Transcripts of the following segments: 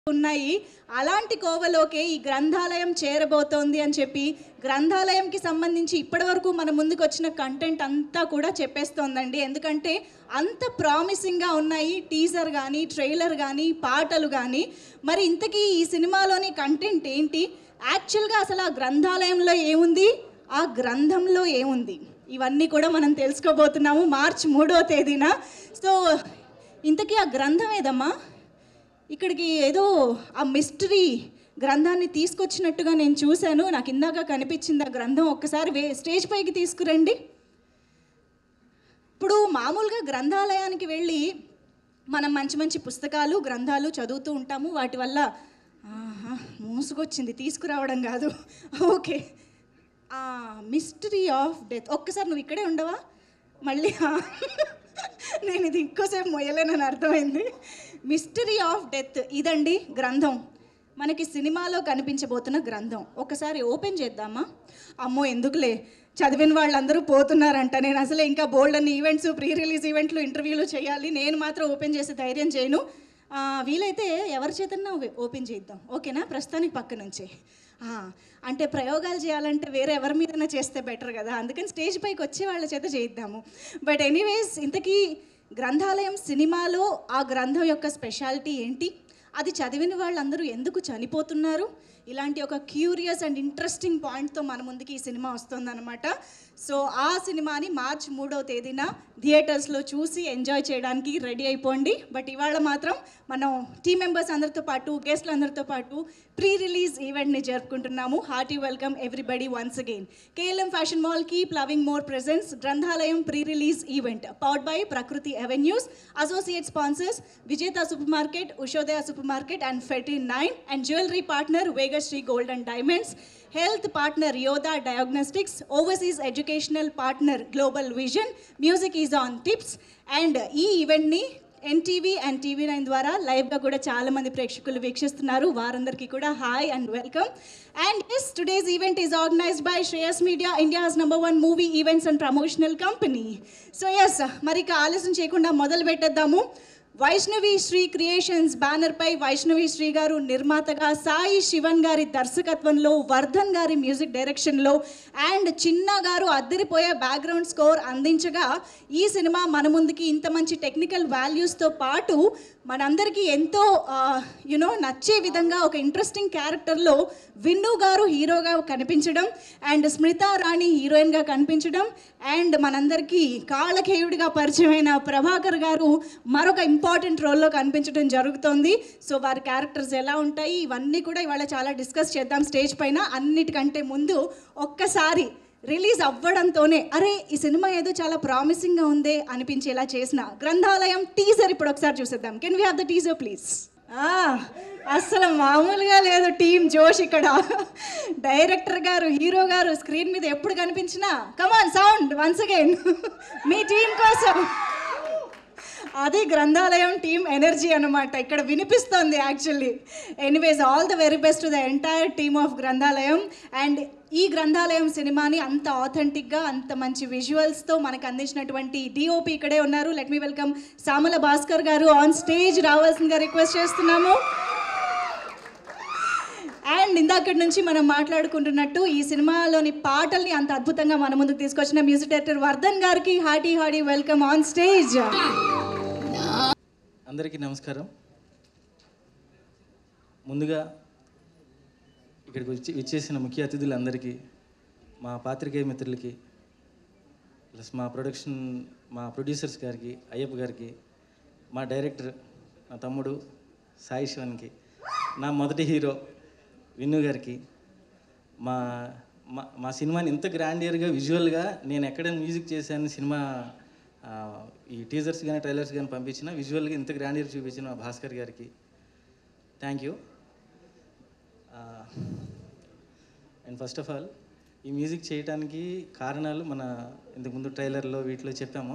ఉన్నాయి అలాంటి కోవలోకే ఈ గ్రంథాలయం చేరబోతోంది అని చెప్పి గ్రంథాలయంకి సంబంధించి ఇప్పటివరకు మన ముందుకు వచ్చిన కంటెంట్ అంతా కూడా చెప్పేస్తోందండి ఎందుకంటే అంత ప్రామిసింగ్గా ఉన్నాయి టీజర్ కానీ ట్రైలర్ కానీ పాటలు కానీ మరి ఇంతకీ ఈ సినిమాలోని కంటెంట్ ఏంటి యాక్చువల్గా అసలు ఆ గ్రంథాలయంలో ఏముంది ఆ గ్రంథంలో ఏముంది ఇవన్నీ కూడా మనం తెలుసుకోబోతున్నాము మార్చ్ మూడో తేదీన సో ఇంతకీ ఆ గ్రంథం ఏదమ్మా ఇక్కడికి ఏదో ఆ మిస్టరీ గ్రంథాన్ని తీసుకొచ్చినట్టుగా నేను చూశాను నాకు ఇందాక కనిపించింది ఆ గ్రంథం ఒక్కసారి వే స్టేజ్ పైకి తీసుకురండి ఇప్పుడు మామూలుగా గ్రంథాలయానికి వెళ్ళి మనం మంచి మంచి పుస్తకాలు గ్రంథాలు చదువుతూ ఉంటాము వాటి వల్ల ఆహా, మూసుకొచ్చింది తీసుకురావడం కాదు ఓకే మిస్టరీ ఆఫ్ డెత్ ఒక్కసారి నువ్వు ఇక్కడే ఉండవా మళ్ళీ ఆ, నేను ఇది ఇంకోసేపు మొయ్యలేనని అర్థమైంది మిస్టరీ ఆఫ్ డెత్ ఇదండి గ్రంథం మనకి సినిమాలో కనిపించబోతున్న గ్రంథం ఒకసారి ఓపెన్ చేద్దామా అమ్మో ఎందుకులే చదివిన వాళ్ళందరూ పోతున్నారంట నేను అసలే ఇంకా బోల్డ్ అన్ని ఈవెంట్స్ ప్రీ రిలీజ్ ఈవెంట్లు ఇంటర్వ్యూలు చేయాలి నేను మాత్రం ఓపెన్ చేసే ధైర్యం చేయను ఆ, వీలైతే ఎవరి చేతన్నా ఓపెన్ చేద్దాం ఓకేనా ప్రస్తుతానికి పక్క నుంచి ఆ, అంటే ప్రయోగాలు చేయాలంటే వేరే ఎవరి మీదైనా చేస్తే బెటర్ కదా అందుకని స్టేజ్ పైకి వచ్చే వాళ్ళ చేత చేయిద్దాము బట్ ఎనీవేస్ ఇంతకీ గ్రంథాలయం సినిమాలో ఆ గ్రంథం యొక్క స్పెషాలిటీ ఏంటి అది చదివిన వాళ్ళందరూ ఎందుకు చనిపోతున్నారు ఇలాంటి ఒక క్యూరియస్ అండ్ ఇంట్రెస్టింగ్ పాయింట్తో మన ముందుకి ఈ సినిమా వస్తుందన్నమాట సో ఆ సినిమాని మార్చ్ మూడవ తేదీన థియేటర్స్లో చూసి ఎంజాయ్ చేయడానికి రెడీ అయిపోండి బట్ ఇవాళ మాత్రం మనం టీమ్ మెంబర్స్ అందరితో పాటు గెస్ట్లు అందరితో పాటు ప్రీ రిలీజ్ ఈవెంట్ని జరుపుకుంటున్నాము hearty welcome everybody once again KLM fashion mall keep loving more presence Granthalayam pre release event powered by Prakruthi avenues associate sponsors Vijetha super market Ushodaya super market and fifty nine and jewellery partner Vegashree gold and diamonds health partner Yoda diagnostics overseas educational partner global vision music is on Tips and ఈ ఈవెంట్ని NTV and TV nine ద్వారా లైవ్గా కూడా చాలా మంది ప్రేక్షకులు వీక్షిస్తున్నారు వారందరికీ కూడా hi and welcome and yes today's event is organised by Shreyas media India's number one movie events and promotional company so yes మరి ఇక ఆలస్యం చేయకుండా మొదలు పెట్టేద్దాము వైష్ణవి శ్రీ క్రియేషన్స్ బ్యానర్పై వైష్ణవి శ్రీ గారు నిర్మాతగా సాయి శివన్ గారి దర్శకత్వంలో వర్ధన్ గారి మ్యూజిక్ డైరెక్షన్లో అండ్ చిన్న గారు అద్దరిపోయే బ్యాక్గ్రౌండ్ స్కోర్ అందించగా ఈ సినిమా మన ముందుకి ఇంత మంచి టెక్నికల్ వాల్యూస్తో పాటు మనందరికీ ఎంతో యునో నచ్చే విధంగా ఒక ఇంట్రెస్టింగ్ క్యారెక్టర్లో విన్ను గారు హీరోగా కనిపించడం అండ్ స్మృత రాణి హీరోయిన్గా కనిపించడం అండ్ మనందరికీ కాళకేయుడిగా పరిచయమైన ప్రభాకర్ గారు మరొక ఇంపార్టెంట్ రోల్లో కనిపించడం జరుగుతోంది సో వారి క్యారెక్టర్స్ ఎలా ఉంటాయి ఇవన్నీ కూడా ఇవాళ చాలా డిస్కస్ చేద్దాం స్టేజ్ పైన అన్నిటికంటే ముందు ఒక్కసారి రిలీజ్ అవ్వడంతోనే అరే ఈ సినిమా ఏదో చాలా ప్రామిసింగ్గా ఉందే అనిపించేలా చేసిన గ్రంథాలయం టీజర్ ఇప్పుడు ఒకసారి చూసేద్దాం can we have the teaser please అస్సలు మామూలుగా లేదు టీం జోష్ ఇక్కడ డైరెక్టర్ గారు హీరో గారు స్క్రీన్ మీద ఎప్పుడు కనిపించినా కమాన్ సౌండ్ వన్స్ అగైన్ మీ టీం కోసం అది గ్రంథాలయం టీం ఎనర్జీ అనమాట ఇక్కడ వినిపిస్తోంది actually anyways all the very best the entire team of Granthalayam and ఈ గ్రంథాలయం సినిమాని అంత ఆథెంటిక్గా అంత మంచి విజువల్స్తో మనకు అందించినటువంటి డిఓపి ఇక్కడే ఉన్నారు let me welcome Samala Bhaskar garu on stage రావాల్సిందిగా రిక్వెస్ట్ చేస్తున్నాము అండ్ ఇందాకటి నుంచి మనం మాట్లాడుకుంటున్నట్టు ఈ సినిమాలోని పాటల్ని అంత అద్భుతంగా మన ముందుకు తీసుకొచ్చిన మ్యూజిక్ డైరెక్టర్ వర్ధన్ గారికి hearty hearty welcome on stage అందరికీ నమస్కారం ముందుగా ఇక్కడికి వచ్చి విచ్చేసిన ముఖ్య అతిథులందరికీ మా పాత్రికేయ మిత్రులకి ప్లస్ మా ప్రొడక్షన్ మా ప్రొడ్యూసర్స్ గారికి అయ్యప్ప గారికి మా డైరెక్టర్ నా తమ్ముడు సాయి శివన్కి నా మొదటి హీరో విన్ను గారికి మా మా మా సినిమాని ఇంత గ్రాండియర్గా విజువల్గా నేను ఎక్కడ మ్యూజిక్ చేశాను సినిమా ఆ, ఈ టీజర్స్ కానీ ట్రైలర్స్ కానీ పంపించిన విజువల్గా ఇంత గ్రాండియర్ చూపించిన మా భాస్కర్ గారికి thank you and first of all ఈ మ్యూజిక్ చేయడానికి కారణాలు మన ఇంతకుముందు ట్రైలర్లో వీటిలో చెప్పాము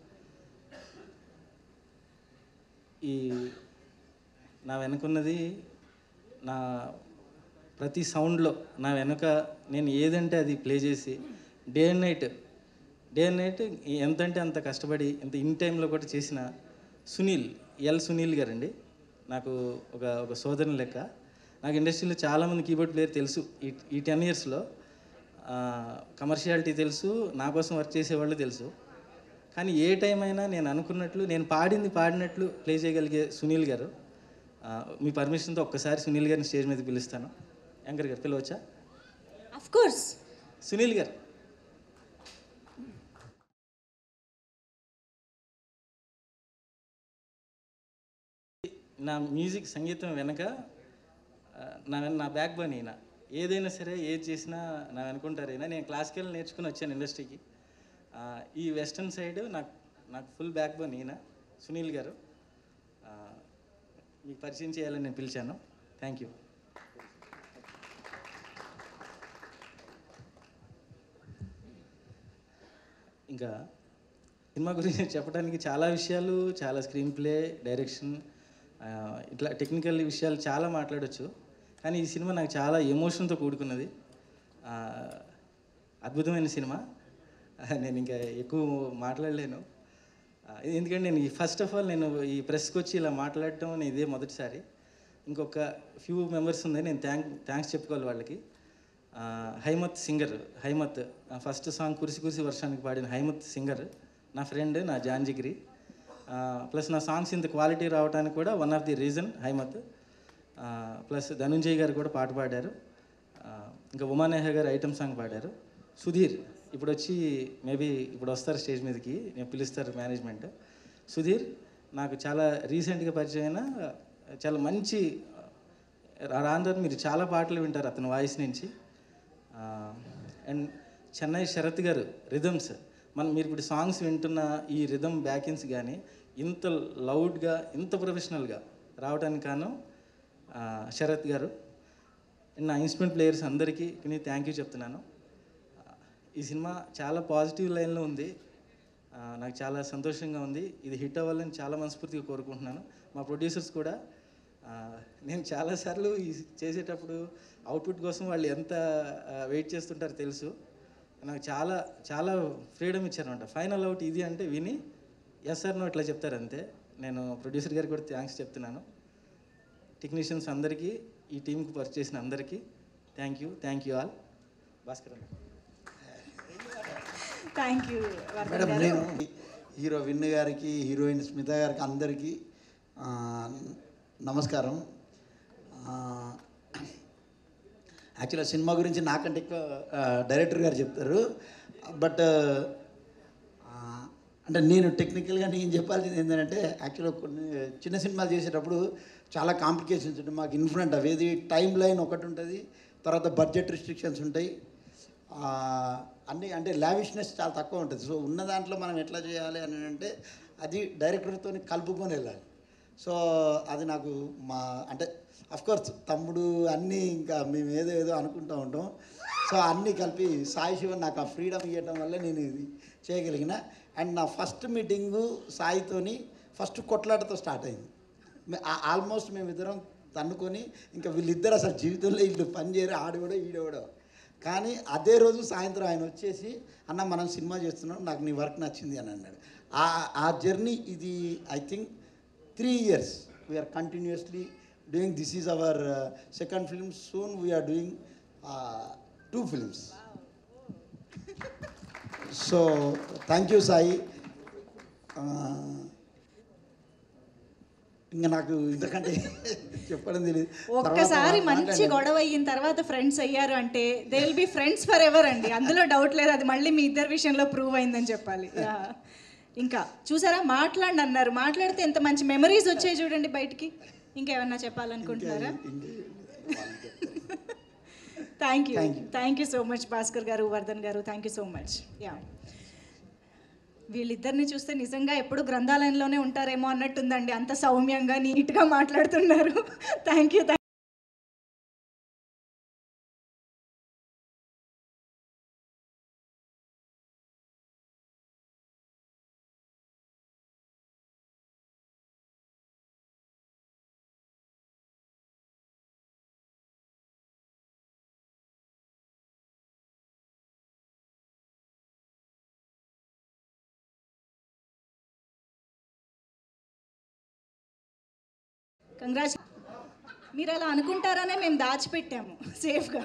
ఈ నా వెనకున్నది నా ప్రతి సౌండ్లో నా వెనుక నేను ఏదంటే అది ప్లే చేసి day and night day and night ఎంత అంటే అంత కష్టపడి ఎంత ఇన్ టైంలో కూడా చేసిన సునీల్ ఎల్ సునీల్ గారండి నాకు ఒక ఒక సోదరుని లెక్క నాకు ఇండస్ట్రీలో చాలామంది కీబోర్డ్ ప్లేయర్ తెలుసు ఈ ఈ టెన్ ఇయర్స్లో కమర్షియాలిటీ తెలుసు నా కోసం వర్క్ చేసేవాళ్ళు తెలుసు కానీ ఏ టైం అయినా నేను అనుకున్నట్లు నేను పాడింది పాడినట్లు ప్లే చేయగలిగే సునీల్ గారు ఆ, మీ పర్మిషన్తో ఒక్కసారి సునీల్ గారిని స్టేజ్ మీద పిలుస్తాను యాంకర్ గారు పిలవచ్చా అఫ్ కోర్స్ సునీల్ గారు నా మ్యూజిక్ సంగీతం వెనక ఆ, నా నా బ్యాక్ బోన్ ఈయన ఏదైనా సరే ఏది చేసినా నా వెనుకుంటారు ఈయన నేను క్లాసికల్ నేర్చుకుని వచ్చాను ఇండస్ట్రీకి ఆ, ఈ వెస్టర్న్ సైడ్ నాకు నాకు ఫుల్ బ్యాక్ బోన్ ఈయన సునీల్ గారు ఆ, మీకు పరిచయం చేయాలని నేను పిలిచాను థ్యాంక్ యూ ఇంకా సినిమా గురించి చెప్పడానికి చాలా విషయాలు చాలా స్క్రీన్ ప్లే డైరెక్షన్ ఆ, ఇట్లా టెక్నికల్ విషయాలు చాలా మాట్లాడొచ్చు కానీ ఈ సినిమా నాకు చాలా ఎమోషన్తో కూడుకున్నది ఆ, అద్భుతమైన సినిమా ఆ, నేను ఇంకా ఎక్కువ మాట్లాడలేను ఆ, ఎందుకంటే నేను ఈ ఫస్ట్ ఆఫ్ ఆల్ నేను ఈ ప్రెస్కి వచ్చి ఇలా మాట్లాడటం నేను ఇదే మొదటిసారి ఇంకొక ఫ్యూ మెంబర్స్ ఉంది నేను థ్యాంక్ థ్యాంక్స్ చెప్పుకోవాలి వాళ్ళకి ఆ, హైమత్ సింగర్ హైమత్ నా ఫస్ట్ సాంగ్ కురిసి కురిసి వర్షానికి పాడిన హైమత్ సింగర్ నా ఫ్రెండ్ నా జాంజిగిరి ప్లస్ నా సాంగ్స్ ఇంత క్వాలిటీ రావడానికి కూడా one of the reason Haimath plus Dhanunjay garu కూడా పాట పాడారు ఆ, ఇంకా ఉమానేహ గారు ఐటమ్ సాంగ్ పాడారు సుధీర్ ఇప్పుడు వచ్చి మేబీ ఇప్పుడు వస్తారు స్టేజ్ మీదకి నేను పిలుస్తారు మేనేజ్మెంట్ సుధీర్ నాకు చాలా రీసెంట్గా పరిచయం అయిన చాలా మంచి రాందర్ మీరు చాలా పాటలు వింటారు అతని వాయిస్ నుంచి అండ్ చెన్నై శరత్ గారు రిథమ్స్ మనం మీరు ఇప్పుడు సాంగ్స్ వింటున్న ఈ రిథమ్ బ్యాకిన్స్ కానీ ఇంత లౌడ్గా ఇంత ప్రొఫెషనల్గా రావడానికి కారణం ఆ, శరత్ గారు అండ్ నా ఇన్స్ట్రుమెంట్ ప్లేయర్స్ అందరికీ నేను థ్యాంక్ యూ చెప్తున్నాను ఈ సినిమా చాలా పాజిటివ్ లైన్లో ఉంది ఆ, నాకు చాలా సంతోషంగా ఉంది ఇది హిట్ అవ్వాలని చాలా మనస్ఫూర్తిగా కోరుకుంటున్నాను మా ప్రొడ్యూసర్స్ కూడా ఆ, నేను చాలాసార్లు ఈ చేసేటప్పుడు అవుట్పుట్ కోసం వాళ్ళు ఎంత వెయిట్ చేస్తుంటారో తెలుసు నాకు చాలా చాలా ఫ్రీడమ్ ఇచ్చారనమాట ఫైనల్ అవుట్ ఇది అంటే విని ఎస్ సార్ నో ఇట్లా చెప్తారు అంతే నేను ప్రొడ్యూసర్ గారికి కూడా థ్యాంక్స్ చెప్తున్నాను టెక్నీషియన్స్ అందరికీ ఈ టీంకి వర్క్ చేసిన అందరికీ thank you thank you all Bhaskar అన్న థ్యాంక్ యూ మేడం నేను హీరో విన్ను గారికి హీరోయిన్ స్మిత గారికి అందరికీ ఆ, నమస్కారం యాక్చువల్గా సినిమా గురించి నాకంటే ఎక్కువ ఆ, డైరెక్టర్ గారు చెప్తారు బట్ ఆ, అంటే నేను టెక్నికల్గా నేను చెప్పాల్సింది ఏంటంటే యాక్చువల్గా కొన్ని చిన్న సినిమాలు చేసేటప్పుడు చాలా కాంప్లికేషన్స్ ఉంటాయి మాకు ఇన్ఫ్రంట్ అవి ఏది టైం లైన్ ఒకటి ఉంటుంది తర్వాత బడ్జెట్ రిస్ట్రిక్షన్స్ ఉంటాయి ఆ, అన్నీ అంటే లావిష్నెస్ చాలా తక్కువ ఉంటుంది సో ఉన్న దాంట్లో మనం ఎట్లా చేయాలి అని అంటే అది డైరెక్టర్తో కలుపుకొని వెళ్ళాలి సో అది నాకు మా అంటే కోర్స్ తమ్ముడు అన్నీ ఇంకా మేము ఏదో ఏదో అనుకుంటూ ఉంటాం సో అన్నీ కలిపి సాయి శివన్ నాకు ఆ ఫ్రీడమ్ ఇవ్వడం వల్ల నేను ఇది చేయగలిగిన అండ్ నా ఫస్ట్ మీటింగు సాయితోని ఫస్ట్ కొట్లాటతో స్టార్ట్ అయింది ఆల్మోస్ట్ మేమిద్దరం తన్నుకొని ఇంకా వీళ్ళిద్దరు అసలు జీవితంలో వీళ్ళు పని చేయరు ఆడవడో ఈడవడో కానీ అదే రోజు సాయంత్రం ఆయన వచ్చేసి అన్న మనం సినిమా చేస్తున్నాం నాకు నీ వర్క్ నచ్చింది అని అన్నాడు ఆ ఆ జర్నీ ఇది I think three years we are continuously doing this is our second film soon we are doing two films so thank you Sai Uh, ఇంకా నాకు ఇంతకంటే చెప్పడం తెలియదు ఒక్కసారి తర్వాత మంచి మాట్లాడాను. గొడవ అయిన తర్వాత ఫ్రెండ్స్ అయ్యారు అంటే they will be friends forever అండి అందులో డౌట్ లేదు అది మళ్ళీ మీ ఇద్దరి విషయంలో ప్రూవ్ అయిందని చెప్పాలి Yeah. ఇంకా చూసారా మాట్లాడి అన్నారు మాట్లాడితే ఎంత మంచి మెమరీస్ వచ్చాయి చూడండి బయటికి ఇంకేమన్నా చెప్పాలనుకుంటున్నారా thank you thank you so much Bhaskar garu Vardhan garu thank you so much yeah వీళ్ళిద్దరిని చూస్తే నిజంగా ఎప్పుడు గ్రంథాలయంలోనే ఉంటారేమో అన్నట్టుందండి అంత సౌమ్యంగా నీట్గా మాట్లాడుతున్నారు థ్యాంక్ యూ కంగ్రాచు మీరు అలా అనుకుంటారనే మేము దాచిపెట్టాము సేఫ్గా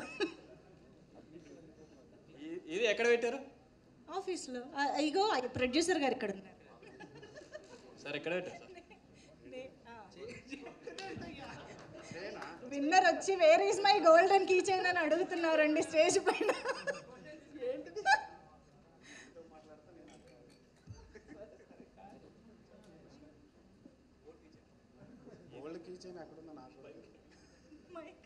ఇ- ఇది ఎక్కడ పెట్టారు ఆఫీస్లో ఆ, ఇగో ప్రొడ్యూసర్ గారు ఇక్కడ ఉన్నారు సార్ ఎక్కడ పెట్టారు సార్ విన్నర్ వచ్చి where is my golden key chain అని అడుగుతున్నారండి స్టేజ్ పైన గోల్డ్ కీ చైన్ ఎక్కడుందో నాకు కూడా తెలియదు. Mic.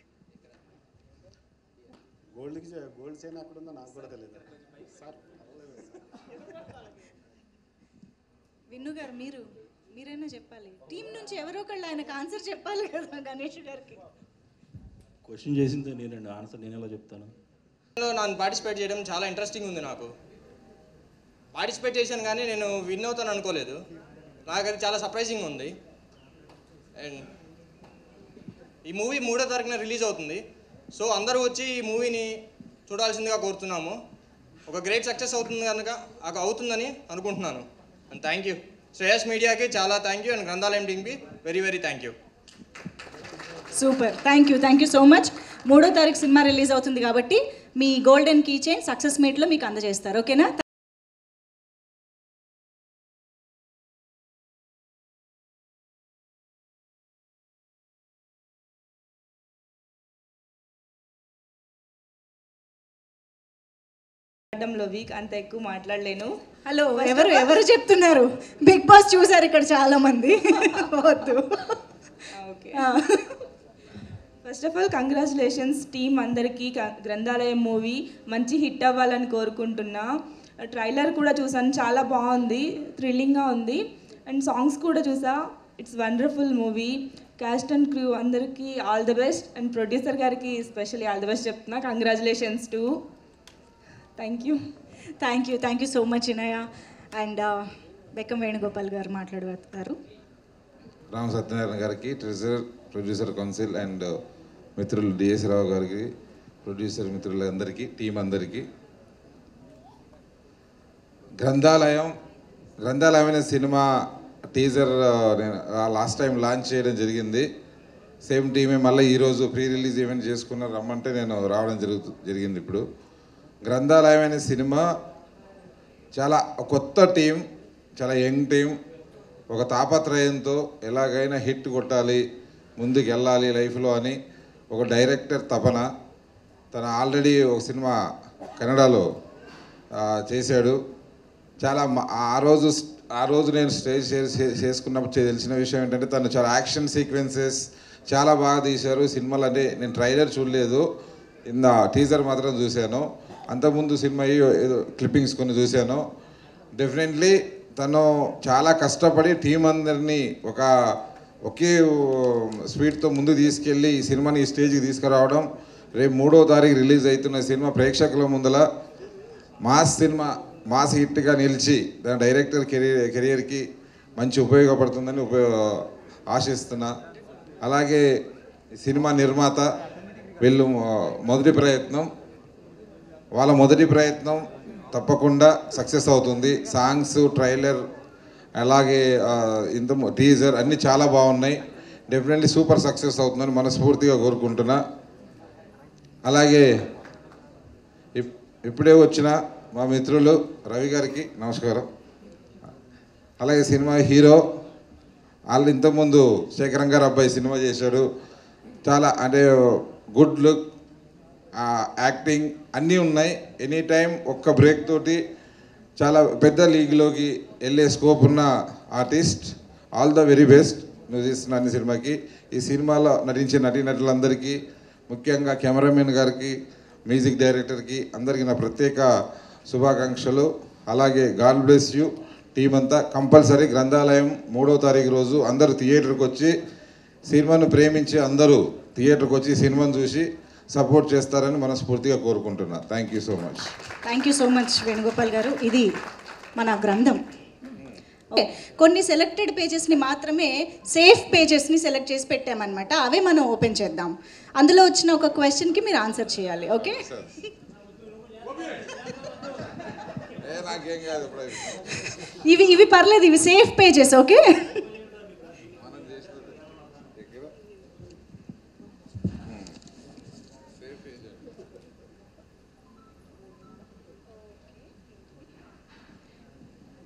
Gold key chain gold chain ఎక్కడుందో నాకు కూడా తెలియదు సార్ పర్వాలేదు సార్. విన్ను గారు మీరు మీరైనా చెప్పాలి టీం నుంచి ఎవరో ఒకళ్ళు ఆయనకు ఆన్సర్ చెప్పాలి కదా గణేష్ గారికి క్వశ్చన్ చేసిందే నేనండి ఆన్సర్ నేను ఎలా చెప్తాను లో నన్ను పార్టిసిపేట్ చేయడం చాలా ఇంట్రెస్టింగ్ ఉంది నాకు పార్టిసిపేట్ చేశాను కానీ నేను విన్ అవుతాను అనుకోలేదు నాకు అది చాలా సర్ప్రైజింగ్ ఉంది అండ్ ఈ మూవీ మూడో తారీఖున రిలీజ్ అవుతుంది సో అందరూ వచ్చి ఈ మూవీని చూడాల్సిందిగా కోరుతున్నాము ఒక గ్రేట్ సక్సెస్ అవుతుంది కనుక నాకు అవుతుందని అనుకుంటున్నాను అండ్ థ్యాంక్ యూ శ్రేయస్ మీడియాకి చాలా థ్యాంక్ యూ అండ్ గ్రంథాలయం టీమ్కి very very thank you super thank you thank you so much మూడో తారీఖు సినిమా రిలీజ్ అవుతుంది కాబట్టి మీ గోల్డెన్ కీ చైన్ సక్సెస్ మీట్లో మీకు అందజేస్తారు ఓకేనా మాట్లాడడంలో వీక్ అంత ఎక్కువ మాట్లాడలేను హలో ఎవరు ఎవరు చెప్తున్నారు బిగ్ బాస్ చూసారు ఇక్కడ చాలా మంది వద్దు okay first of all congratulations team అందరికీ క- గ్రంథాలయం మూవీ మంచి హిట్ అవ్వాలని కోరుకుంటున్నా ట్రైలర్ కూడా చూసాను చాలా బాగుంది థ్రిల్లింగ్గా ఉంది అండ్ సాంగ్స్ కూడా చూసా it's wonderful movie cast and crew అందరికీ all the best and producer గారికి స్పెషల్లీ ఆల్ ద బెస్ట్ చెప్తున్నా congratulations to thank you thank you thank you so much Inaya and Bekkam Venugopal garu మాట్లాడతారు రామ్ సత్యనారాయణ గారికి ట్రెజర్ ప్రొడ్యూసర్ కౌన్సిల్ అండ్ మిత్రులు DS Rao గారికి producer మిత్రులందరికీ team అందరికీ గ్రంథాలయం గ్రంథాలయం అనే సినిమా టీజర్ నేను లాస్ట్ టైం లాంచ్ చేయడం జరిగింది సేమ్ టీమే మళ్ళీ ఈరోజు ప్రీ రిలీజ్ ఈవెంట్ చేసుకున్నారు రమ్మంటే నేను రావడం జరుగుతు జరిగింది ఇప్పుడు గ్రంథాలయం అనే సినిమా చాలా కొత్త టీం చాలా యంగ్ టీం ఒక తాపత్రయంతో ఎలాగైనా హిట్ కొట్టాలి ముందుకు వెళ్ళాలి లైఫ్లో అని ఒక డైరెక్టర్ తపన తను ఆల్రెడీ ఒక సినిమా కన్నడలో ఆ, చేశాడు చాలా మ- ఆ రోజు స్- ఆ రోజు నేను స్టేజ్ చే- చే- చేసుకున్నప్పుడు చే- తెలిసిన విషయం ఏంటంటే తను చాలా యాక్షన్ సీక్వెన్సెస్ చాలా బాగా తీశారు సినిమాలు అంటే నేను ట్రైలర్ చూడలేదు ఇంద టీజర్ మాత్రం చూశాను అంతకుముందు సినిమా అయ్యి ఏదో క్లిప్పింగ్స్ కొన్ని చూశాను డెఫినెట్లీ తను చాలా కష్టపడి టీం అందరినీ ఒక ఒకే స్పీడ్తో ముందు తీసుకెళ్ళి ఈ సినిమాని ఈ స్టేజ్కి తీసుకురావడం రేపు మూడో తారీఖు రిలీజ్ అవుతున్న సినిమా ప్రేక్షకుల ముందల మాస్ సినిమా మాస్ హిట్గా నిలిచి దాని డైరెక్టర్ కెరీర్ కెరియర్కి మంచి ఉపయోగపడుతుందని ఉపయోగ ఆశిస్తున్నా అలాగే ఈ సినిమా నిర్మాత వీళ్ళు ఆ, మొదటి ప్రయత్నం వాళ్ళ మొదటి ప్రయత్నం తప్పకుండా సక్సెస్ అవుతుంది సాంగ్స్ ట్రైలర్ అలాగే ఆ, ఇంత టీజర్ అన్నీ చాలా బాగున్నాయి డెఫినెట్లీ సూపర్ సక్సెస్ అవుతుందని మనస్ఫూర్తిగా కోరుకుంటున్నా అలాగే ఇప్- ఇప్పుడే వచ్చిన మా మిత్రులు రవి గారికి నమస్కారం అలాగే సినిమా హీరో వాళ్ళు ఇంతకుముందు శేఖరం గారు అబ్బాయి సినిమా చేశాడు చాలా అంటే గుడ్ లుక్ యాక్టింగ్ అన్నీ ఉన్నాయి ఎనీ టైం ఒక్క బ్రేక్ తోటి చాలా పెద్ద లీగ్లోకి వెళ్ళే స్కోప్ ఉన్న artist all the very best నువ్వు తీస్తున్న అన్ని సినిమాకి ఈ సినిమాలో నటించే నటీనటులందరికీ ముఖ్యంగా కెమెరామెన్ గారికి మ్యూజిక్ డైరెక్టర్కి అందరికీ నా ప్రత్యేక శుభాకాంక్షలు అలాగే గాడ్ బ్లెస్ యూ టీం అంతా కంపల్సరీ గ్రంథాలయం మూడో తారీఖు రోజు అందరూ థియేటర్కి వచ్చి సినిమాను ప్రేమించి అందరూ థియేటర్కి వచ్చి సినిమాను చూసి సపోర్ట్ చేస్తారని మనస్ఫూర్తిగా కోరుకుంటున్నా thank you so much thank you so much Venugopal garu ఇది మన గ్రంథం ఓకే కొన్ని సెలెక్టెడ్ పేజెస్ని మాత్రమే సేఫ్ పేజెస్ని సెలెక్ట్ చేసి పెట్టామన్నమాట అవే మనం ఓపెన్ చేద్దాం అందులో వచ్చిన ఒక క్వశ్చన్కి మీరు ఆన్సర్ చేయాలి ఓకే నాకేం కాదు ఇవి ఇవి పర్లేదు ఇవి సేఫ్ పేజెస్ ఓకే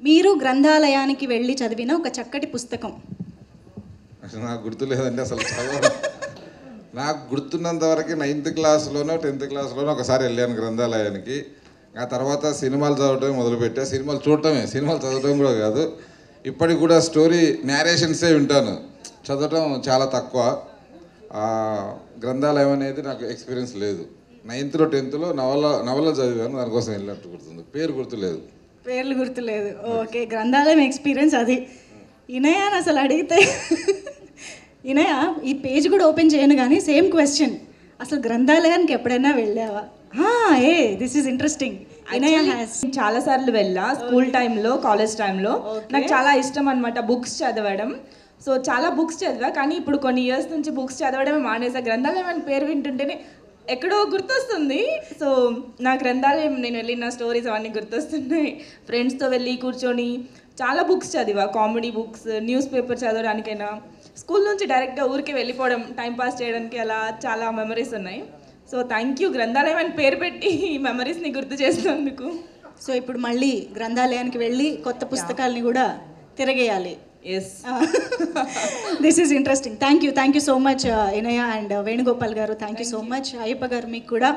మీరు గ్రంథాలయానికి వెళ్ళి చదివిన ఒక చక్కటి పుస్తకం అసలు నాకు గుర్తులేదండి అసలు చదవను నాకు గుర్తున్నంత వరకు నైన్త్ క్లాస్లోనో టెన్త్ క్లాస్లోనో ఒకసారి వెళ్ళాను గ్రంథాలయానికి ఆ తర్వాత సినిమాలు చదవటమే మొదలుపెట్టా సినిమాలు చూడటమే సినిమాలు చదవటం కూడా కాదు ఇప్పటికి కూడా స్టోరీ నేరేషన్సే వింటాను చదవటం చాలా తక్కువ ఆ, గ్రంథాలయం అనేది నాకు ఎక్స్పీరియన్స్ లేదు నైన్త్లో టెన్త్లో నవల నవల చదివాను దానికోసం వెళ్ళినట్టు గుర్తుంది పేరు గుర్తులేదు పేర్లు గుర్తులేదు ఓకే గ్రంథాలయం ఎక్స్పీరియన్స్ అది ఇనయా అని అసలు అడిగితే ఇనయా ఈ పేజ్ కూడా ఓపెన్ చేయను కానీ సేమ్ క్వశ్చన్ అసలు గ్రంథాలయానికి ఎప్పుడైనా వెళ్ళావా ఆ, ఏ this is interesting Inaya has చాలా సార్లు వెళ్ళా స్కూల్ టైంలో కాలేజ్ టైంలో నాకు చాలా ఇష్టం అనమాట బుక్స్ చదవడం సో చాలా బుక్స్ చదివా కానీ ఇప్పుడు కొన్ని ఇయర్స్ నుంచి బుక్స్ చదవడమే మానేసా గ్రంథాలయం అని పేరు వింటుంటేనే ఎక్కడో గుర్తొస్తుంది సో నా గ్రంథాలయం నేను వెళ్ళిన స్టోరీస్ అవన్నీ గుర్తొస్తున్నాయి ఫ్రెండ్స్తో వెళ్ళి కూర్చొని చాలా బుక్స్ చదివా కామెడీ బుక్స్ న్యూస్ పేపర్ చదవడానికైనా స్కూల్ నుంచి డైరెక్ట్గా ఊరికి వెళ్ళిపోవడం టైం పాస్ చేయడానికి అలా చాలా మెమరీస్ ఉన్నాయి సో థ్యాంక్ యూ గ్రంథాలయం అని పేరు పెట్టి ఈ మెమరీస్ని గుర్తు చేసినందుకు సో ఇప్పుడు మళ్ళీ గ్రంథాలయానికి వెళ్ళి కొత్త పుస్తకాలని కూడా తిరగేయాలి yes this is interesting thank you thank you so much Inaya and Venugopal గారు thank you so much Ayyappa garu మీకు కూడా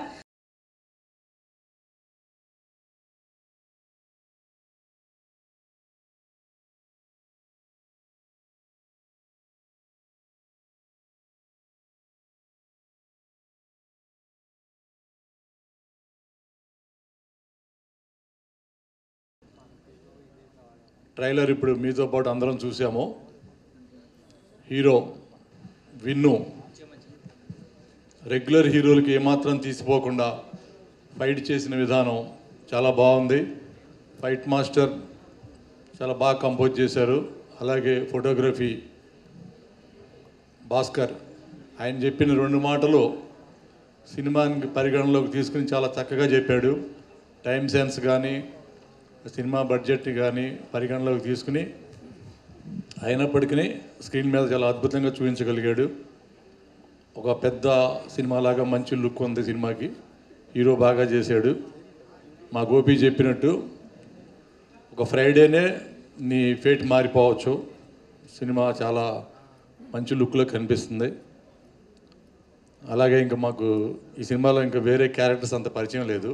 ట్రైలర్ ఇప్పుడు మీతో పాటు అందరం చూసాము హీరో విన్ను రెగ్యులర్ హీరోలకి ఏమాత్రం తీసిపోకుండా ఫైట్ చేసిన విధానం చాలా బాగుంది ఫైట్ మాస్టర్ చాలా బాగా కంపోజ్ చేశారు అలాగే ఫోటోగ్రఫీ భాస్కర్ ఆయన చెప్పిన రెండు మాటలు సినిమాని పరిగణలోకి తీసుకుని చాలా చక్కగా చెప్పాడు టైం సెన్స్ కానీ సినిమా బడ్జెట్ కానీ పరిగణలోకి తీసుకుని అయినప్పటికీ స్క్రీన్ మీద చాలా అద్భుతంగా చూపించగలిగాడు ఒక పెద్ద సినిమాలాగా మంచి లుక్ ఉంది సినిమాకి హీరో బాగా చేశాడు మా గోపి చెప్పినట్టు ఒక ఫ్రైడేనే నీ ఫేట్ మారిపోవచ్చు సినిమా చాలా మంచి లుక్లో కనిపిస్తుంది అలాగే ఇంకా మాకు ఈ సినిమాలో ఇంకా వేరే క్యారెక్టర్స్ అంత పరిచయం లేదు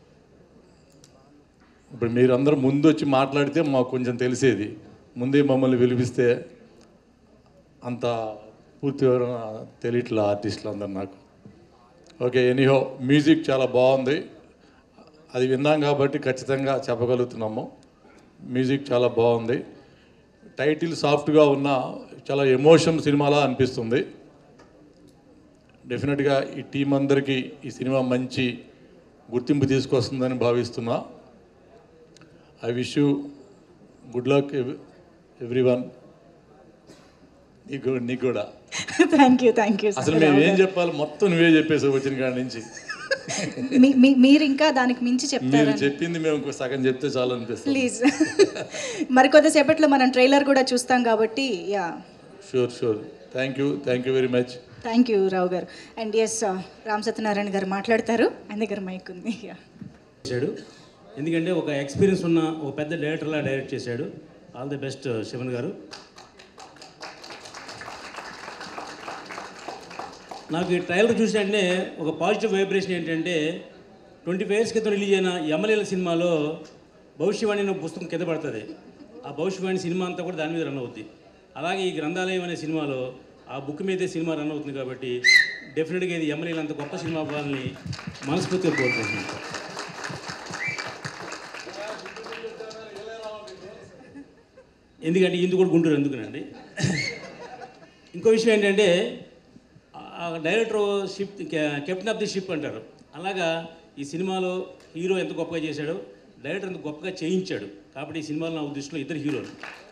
ఇప్పుడు మీరందరూ ముందు వచ్చి మాట్లాడితే మాకు కొంచెం తెలిసేది ముందే మమ్మల్ని పిలిపిస్తే అంత పూర్తి వివరణ తెలియట్లే ఆర్టిస్టులు అందరు నాకు ఓకే ఎనీహో మ్యూజిక్ చాలా బాగుంది అది విన్నాం కాబట్టి ఖచ్చితంగా చెప్పగలుగుతున్నాము మ్యూజిక్ చాలా బాగుంది టైటిల్ సాఫ్ట్గా ఉన్న చాలా ఎమోషన్ సినిమాలా అనిపిస్తుంది డెఫినెట్గా ఈ టీం అందరికీ ఈ సినిమా మంచి గుర్తింపు తీసుకొస్తుందని భావిస్తున్నా I wish you good luck everyone నీకు నీకు కూడా థ్యాంక్ యూ థ్యాంక్ యూ అసలు మేము ఏం చెప్పాలి మొత్తం నువ్వే చెప్పేసి వచ్చిన కాడి నుంచి మీరు ఇంకా దానికి మించి మీరు చెప్తారని చెప్పింది మేము ఇంకో సగం చెప్తే చాలు అనిపిస్తుంది ప్లీజ్ మరి కొద్దిసేపట్లో మనం ట్రైలర్ కూడా చూస్తాం కాబట్టి yeah sure sure thank you thank you very much thank you Rao garu and yes Ram Satyanarayana గారు మాట్లాడతారు ఆయన దగ్గర మైక్ ఉంది యా చేశాడు ఎందుకంటే ఒక ఎక్స్పీరియన్స్ ఉన్న ఒక పెద్ద డైరెక్టర్లా డైరెక్ట్ చేశాడు all the best Sivan garu నాకు ఈ ట్రైలర్ చూసినట్టే ఒక పాజిటివ్ వైబ్రేషన్ ఏంటంటే ట్వంటీ ఫైవ్ ఇయర్స్ క్రితం రిలీజ్ అయిన యమలీల సినిమాలో భవిష్యవాణి అనే పుస్తకం కింద పడుతుంది ఆ భవిష్యవాణి సినిమా అంతా కూడా దాని మీద రన్ అవుద్ది అలాగే ఈ గ్రంథాలయం అనే సినిమాలో ఆ బుక్ మీదే సినిమా రన్ అవుతుంది కాబట్టి డెఫినెట్గా ఇది యమలీల అంత గొప్ప సినిమా అవ్వాలని మనస్ఫూర్తిగా కోరుకుంటున్నాను ఎందుకంటే ఇందు కూడా గుంటూరు ఎందుకునండి ఇంకో విషయం ఏంటంటే ఆ director ship captain of the ship అంటారు అలాగా ఈ సినిమాలో హీరో ఎంత గొప్పగా చేశాడో డైరెక్టర్ ఎంత గొప్పగా చేయించాడు కాబట్టి ఈ సినిమాలో నా ఉద్దేశంలో ఇద్దరు హీరోలు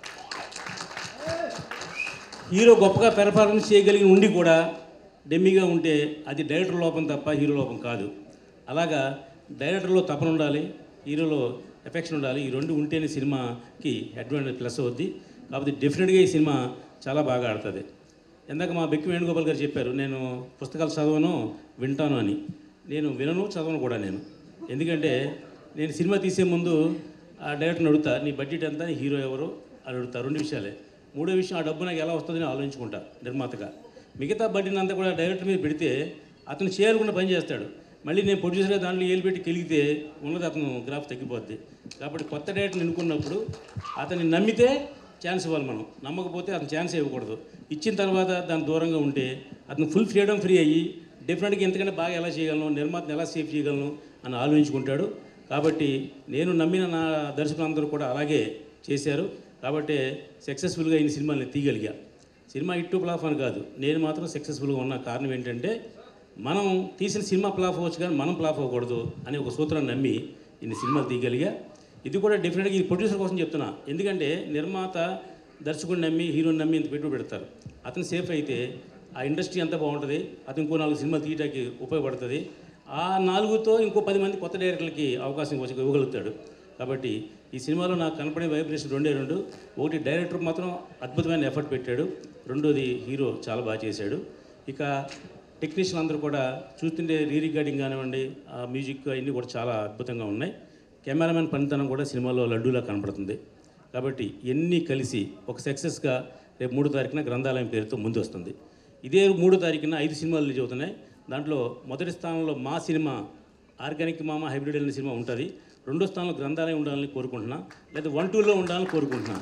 హీరో గొప్పగా పెర్ఫార్మెన్స్ చేయగలిగిన ఉండి కూడా డెమ్మిగా ఉంటే అది డైరెక్టర్ లోపం తప్ప హీరో లోపం కాదు అలాగా డైరెక్టర్లో తపన ఉండాలి హీరోలో ఎఫెక్షన్ ఉండాలి ఈ రెండు ఉంటేనే సినిమాకి అడ్వాంటేజ్ ప్లస్ అవుద్ది కాబట్టి డెఫినెట్గా ఈ సినిమా చాలా బాగా ఆడుతుంది ఇందాక మా బెక్కి వేణుగోపాల్ గారు చెప్పారు నేను పుస్తకాలు చదవను వింటాను అని నేను వినను చదవను కూడా నేను ఎందుకంటే నేను సినిమా తీసే ముందు ఆ డైరెక్టర్ని అడుగుతా నీ బడ్జెట్ ఎంత నీ హీరో ఎవరు అని అడుగుతా రెండు విషయాలే మూడో విషయం ఆ డబ్బు నాకు ఎలా వస్తుందని ఆలోచించుకుంటా నిర్మాతగా మిగతా బడ్జెట్ అంతా కూడా డైరెక్టర్ మీద పెడితే అతను చేయాలనుకున్న పని చేస్తాడు మళ్ళీ నేను ప్రొడ్యూసర్గా దాంట్లో ఏలు పెట్టి కెలిగితే ఉన్నది అతను గ్రాఫ్ తగ్గిపోద్ది కాబట్టి కొత్త డైరెక్టర్ని ఎన్నుకున్నప్పుడు అతన్ని నమ్మితే ఛాన్స్ ఇవ్వాలి మనం నమ్మకపోతే అతను ఛాన్స్ ఇవ్వకూడదు ఇచ్చిన తర్వాత దాని దూరంగా ఉంటే అతను ఫుల్ ఫ్రీడమ్ ఫ్రీ అయ్యి డెఫినెట్గా ఎంతకంటే బాగా ఎలా చేయగలను నిర్మాతను ఎలా సేఫ్ చేయగలను అని ఆలోచించుకుంటాడు కాబట్టి నేను నమ్మిన నా దర్శకులందరూ కూడా అలాగే చేశారు కాబట్టి సక్సెస్ఫుల్గా ఈ సినిమాని తీయగలిగా సినిమా ఇట్టు ప్లాఫ్ అని కాదు నేను మాత్రం సక్సెస్ఫుల్గా ఉన్న కారణం ఏంటంటే మనం తీసిన సినిమా ప్లాఫ్ అవ్వచ్చు కానీ మనం ప్లాఫ్ అవ్వకూడదు అనే ఒక సూత్రాన్ని నమ్మి ఇన్ని సినిమాలు తీయగలిగా ఇది కూడా డెఫినెట్గా ఇది ప్రొడ్యూసర్ కోసం చెప్తున్నా ఎందుకంటే నిర్మాత దర్శకుడిని నమ్మి హీరోని నమ్మి ఇంత పెట్టుబడి పెడతారు అతను సేఫ్ అయితే ఆ ఇండస్ట్రీ అంతా బాగుంటుంది అతను ఇంకో నాలుగు సినిమాలు తీయడానికి ఉపయోగపడుతుంది ఆ నాలుగుతో ఇంకో పది మంది కొత్త డైరెక్టర్లకి అవకాశం వచ్చి ఇవ్వగలుగుతాడు కాబట్టి ఈ సినిమాలో నాకు కనపడే వైబ్రేషన్ రెండే రెండు ఒకటి డైరెక్టర్ మాత్రం అద్భుతమైన ఎఫర్ట్ పెట్టాడు రెండోది హీరో చాలా బాగా చేశాడు ఇక టెక్నీషియన్ అందరూ కూడా చూస్తుంటే రీ రికార్డింగ్ కానివ్వండి ఆ మ్యూజిక్ అన్నీ కూడా చాలా అద్భుతంగా ఉన్నాయి కెమెరామెన్ పనితనం కూడా సినిమాలో లడ్డూలా కనపడుతుంది కాబట్టి ఇవన్నీ కలిసి ఒక సక్సెస్గా రేపు మూడో తారీఖున గ్రంథాలయం పేరుతో ముందు వస్తుంది ఇదే మూడో తారీఖున ఐదు సినిమాలు రిలీజ్ అవుతున్నాయి దాంట్లో మొదటి స్థానంలో మా సినిమా ఆర్గానిక్ మామ హైబ్రిడ్ అనే సినిమా ఉంటుంది రెండో స్థానంలో గ్రంథాలయం ఉండాలని కోరుకుంటున్నా లేదా వన్ టూలో ఉండాలని కోరుకుంటున్నా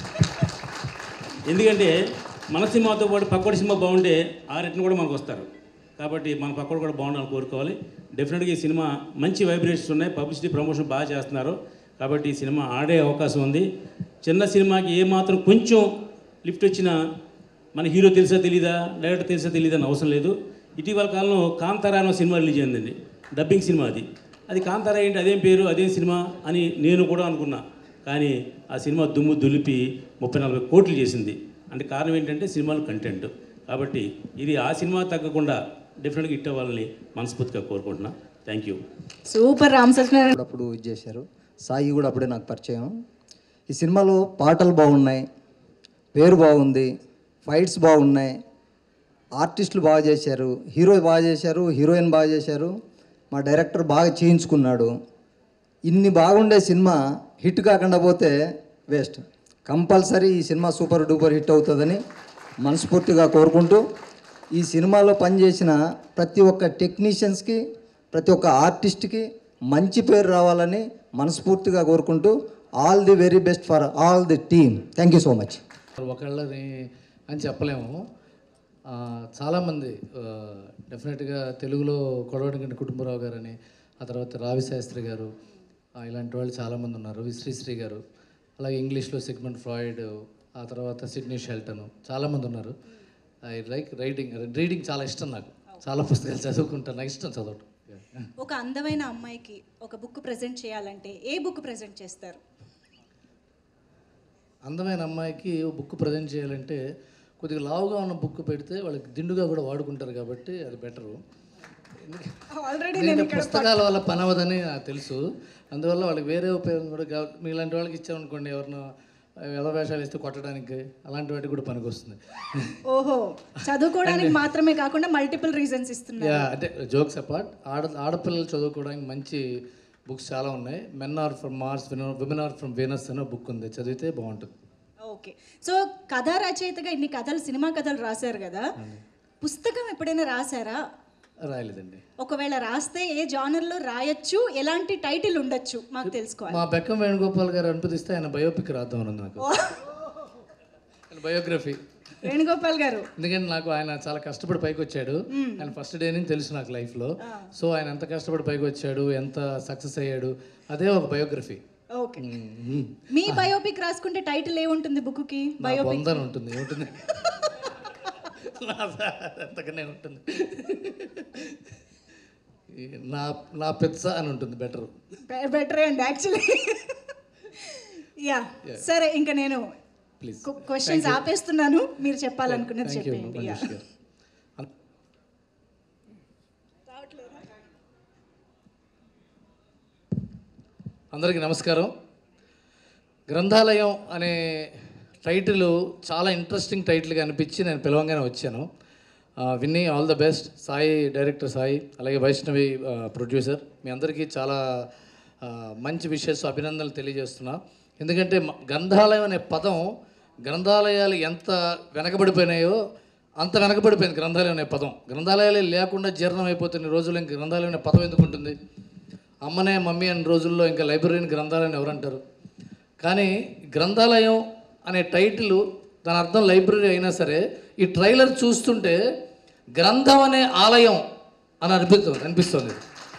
ఎందుకంటే మన సినిమాతో పాటు పక్కడి సినిమా బాగుంటే ఆ రిటర్న్ కూడా మనకు వస్తారు కాబట్టి మన పక్కడు కూడా బాగుండాలని కోరుకోవాలి డెఫినెట్గా ఈ సినిమా మంచి వైబ్రేషన్స్ ఉన్నాయి పబ్లిసిటీ ప్రమోషన్ బాగా చేస్తున్నారు కాబట్టి ఈ సినిమా ఆడే అవకాశం ఉంది చిన్న సినిమాకి ఏ మాత్రం కొంచెం లిఫ్ట్ వచ్చినా మన హీరో తెలుసా తెలీదా డైరెక్టర్ తెలుసా తెలీదా అని అవసరం లేదు ఇటీవల కాలంలో కాంతారా అనే సినిమా రిలీజ్ అయిందండి డబ్బింగ్ సినిమా అది అది కాంతారా ఏంటి అదేం పేరు అదేం సినిమా అని నేను కూడా అనుకున్నా కానీ ఆ సినిమా దుమ్ము దులిపి ముప్పై నలభై కోట్లు చేసింది అంటే కారణం ఏంటంటే సినిమాలు కంటెంట్ కాబట్టి ఇది ఆ సినిమా తగ్గకుండా డెఫినెట్గా హిట్ అవ్వాలని మనస్ఫూర్తిగా కోరుకుంటున్నా thank you super Ram Satyanarayana అప్పుడు ఇది చేశారు సాయి కూడా అప్పుడే నాకు పరిచయం ఈ సినిమాలో పాటలు బాగున్నాయి పేరు బాగుంది ఫైట్స్ బాగున్నాయి ఆర్టిస్టులు బాగా చేశారు హీరో బాగా చేశారు హీరోయిన్ బాగా చేశారు మా డైరెక్టర్ బాగా చేయించుకున్నాడు ఇన్ని బాగుండే సినిమా హిట్ కాకుండా పోతే వేస్ట్ కంపల్సరీ ఈ సినిమా సూపర్ డూపర్ హిట్ అవుతుందని మనస్ఫూర్తిగా కోరుకుంటూ ఈ సినిమాలో పనిచేసిన ప్రతి ఒక్క టెక్నీషియన్స్కి ప్రతి ఒక్క ఆర్టిస్ట్కి మంచి పేరు రావాలని మనస్ఫూర్తిగా కోరుకుంటూ all the very best for all the team thank you so much ఒకళ్ళని అని చెప్పలేము ఆ, చాలామంది డెఫినెట్గా తెలుగులో కొడవటిగంటి కుటుంబరావు గారని ఆ తర్వాత రావి శాస్త్రి గారు ఆ, ఇలాంటి వాళ్ళు చాలామంది ఉన్నారు విశ్రీశ్రీ గారు అలాగే ఇంగ్లీష్లో సిగ్మెంట్ ఫ్రాయిడ్ ఆ తర్వాత సిడ్నీ షెల్టన్ చాలామంది ఉన్నారు ఐ లైక్ రైటింగ్ రీడింగ్ చాలా ఇష్టం నాకు చాలా పుస్తకాలు చదువుకుంటాను నాకు ఇష్టం చదవటం ఒక అందమైన అమ్మాయికి ఒక బుక్ ప్రజెంట్ చేయాలంటే ఏ బుక్ ప్రజెంట్ చేస్తారు అందమైన అమ్మాయికి బుక్ ప్రజెంట్ చేయాలంటే కొద్దిగా లావుగా ఉన్న బుక్ పెడితే వాళ్ళకి దిండుగా కూడా వాడుకుంటారు కాబట్టి అది బెటరు ఆల్రెడీ ఎందుకంటే పుస్తకాల వల్ల పని అవ్వదని నాకు తెలుసు అందువల్ల వాళ్ళకి వేరే ఉపయోగం కూడా కావ మీలాంటి వాళ్ళకి ఇచ్చామనుకోండి ఎవరినో ఎద వేషాలు వేస్తే కొట్టడానికి అలాంటి వాటికి కూడా పనికి వస్తుంది ఓహో చదువుకోవడానికి మాత్రమే కాకుండా మల్టిపుల్ రీజన్స్ ఇస్తున్నారు యా అంటే జోక్స్ అపార్ట్ ఆడ ఆడపిల్లలు చదువుకోవడానికి మంచి బుక్స్ చాలా ఉన్నాయి men are from Mars women are from Venus అనే బుక్ ఉంది చదివితే బాగుంటుంది ఓకే సో కథా రచయితగా ఇన్ని కథలు సినిమా కథలు రాశారు కదా పుస్తకం ఎప్పుడైనా రాశారా రాయలేదండి ఒకవేళ రాస్తే ఏ జానర్లో రాయొచ్చు ఎలాంటి టైటిల్ ఉండొచ్చు మాకు తెలుసుకోవాలి మా బెక్కం వేణుగోపాల్ గారు అనుమతిస్తే ఆయన బయోపిక్ రాద్దాం అన్నది నాకు ఆయన బయోగ్రఫీ వేణుగోపాల్ గారు ఎందుకంటే నాకు ఆయన చాలా కష్టపడి పైకి వచ్చాడు ఆయన ఫస్ట్ డే నుంచి తెలుసు నాకు లైఫ్లో సో ఆయన ఎంత కష్టపడి పైకి వచ్చాడు ఎంత సక్సెస్ అయ్యాడు అదే ఒక బయోగ్రఫీ ఓకే మీ బయోపిక్ రాసుకుంటే టైటిల్ ఏముంటుంది బుక్కి నా బయోపిక్ బొందన ఉంటుంది ఏముంటుంది నా- అంతకనే ఉంటుంది ఈ నా నా పెద్ద అని ఉంటుంది బెటర్ బెటరే అండి యాక్చువల్లీ యా సరే ఇంకా నేను ప్లీజ్ క్వశ్చన్స్ ఆపేస్తున్నాను మీరు చెప్పాలనుకున్నది థ్యాంక్ యూ చెప్పండి యా మంజుష్ గారు అందరికీ నమస్కారం గ్రంథాలయం అనే టైటిల్ చాలా ఇంట్రెస్టింగ్ టైటిల్గా అనిపించి నేను పిలవంగానే వచ్చాను ఆ, Vinni all the best Sai director Sai అలాగే వైష్ణవి ప్రొడ్యూసర్ మీ అందరికీ చాలా ఆ, మంచి విషయస్ అభినందనలు తెలియజేస్తున్నా ఎందుకంటే మ- గ్రంథాలయం అనే పదం గ్రంథాలయాలు ఎంత వెనకబడిపోయినాయో అంత వెనకబడిపోయింది గ్రంథాలయం అనే పదం గ్రంథాలయాలు లేకుండా జీర్ణం అయిపోతున్న రోజుల్లో ఇంక గ్రంథాలయం అనే పదం ఎందుకు ఉంటుంది అమ్మనే మమ్మీ అనే రోజుల్లో ఇంకా లైబ్రరీని గ్రంథాలయం ఎవరంటారు కానీ గ్రంథాలయం అనే టైటిల్ దాని అర్థం లైబ్రరీ అయినా సరే ఈ ట్రైలర్ చూస్తుంటే గ్రంథం అనే ఆలయం అని అనిపిస్తుంది అనిపిస్తుంది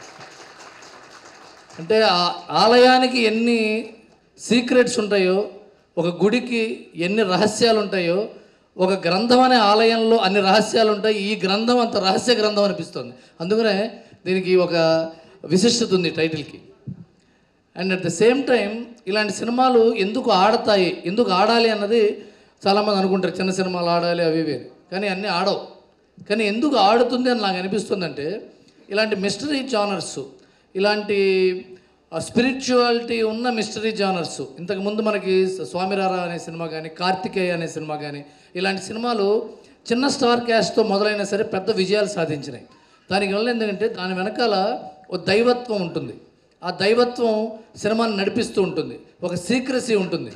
అంటే ఆ ఆలయానికి ఎన్ని సీక్రెట్స్ ఉంటాయో ఒక గుడికి ఎన్ని రహస్యాలు ఉంటాయో ఒక గ్రంథం అనే ఆలయంలో అన్ని రహస్యాలు ఉంటాయి ఈ గ్రంథం అంత రహస్య గ్రంథం అనిపిస్తుంది అందుకనే దీనికి ఒక విశిష్టత ఉంది టైటిల్కి and at the same time ఇలాంటి సినిమాలు ఎందుకు ఆడతాయి ఎందుకు ఆడాలి అన్నది చాలామంది అనుకుంటారు చిన్న సినిమాలు ఆడాలి అవి ఇవి అని. కానీ అన్నీ ఆడవు కానీ ఎందుకు ఆడుతుంది అని నాకు అనిపిస్తుందంటే ఇలాంటి మిస్టరీ జానర్స్ ఇలాంటి స్పిరిచువాలిటీ ఉన్న మిస్టరీ జానర్స్ ఇంతకుముందు మనకి స్వామిరారా అనే సినిమా కానీ కార్తికేయ అనే సినిమా కానీ ఇలాంటి సినిమాలు చిన్న స్టార్ క్యాస్ట్తో మొదలైనా సరే పెద్ద విజయాలు సాధించినాయి దానికి వల్ల ఎందుకంటే దాని వెనకాల ఒక దైవత్వం ఉంటుంది ఆ దైవత్వం సినిమాని నడిపిస్తూ ఉంటుంది ఒక సీక్రసీ ఉంటుంది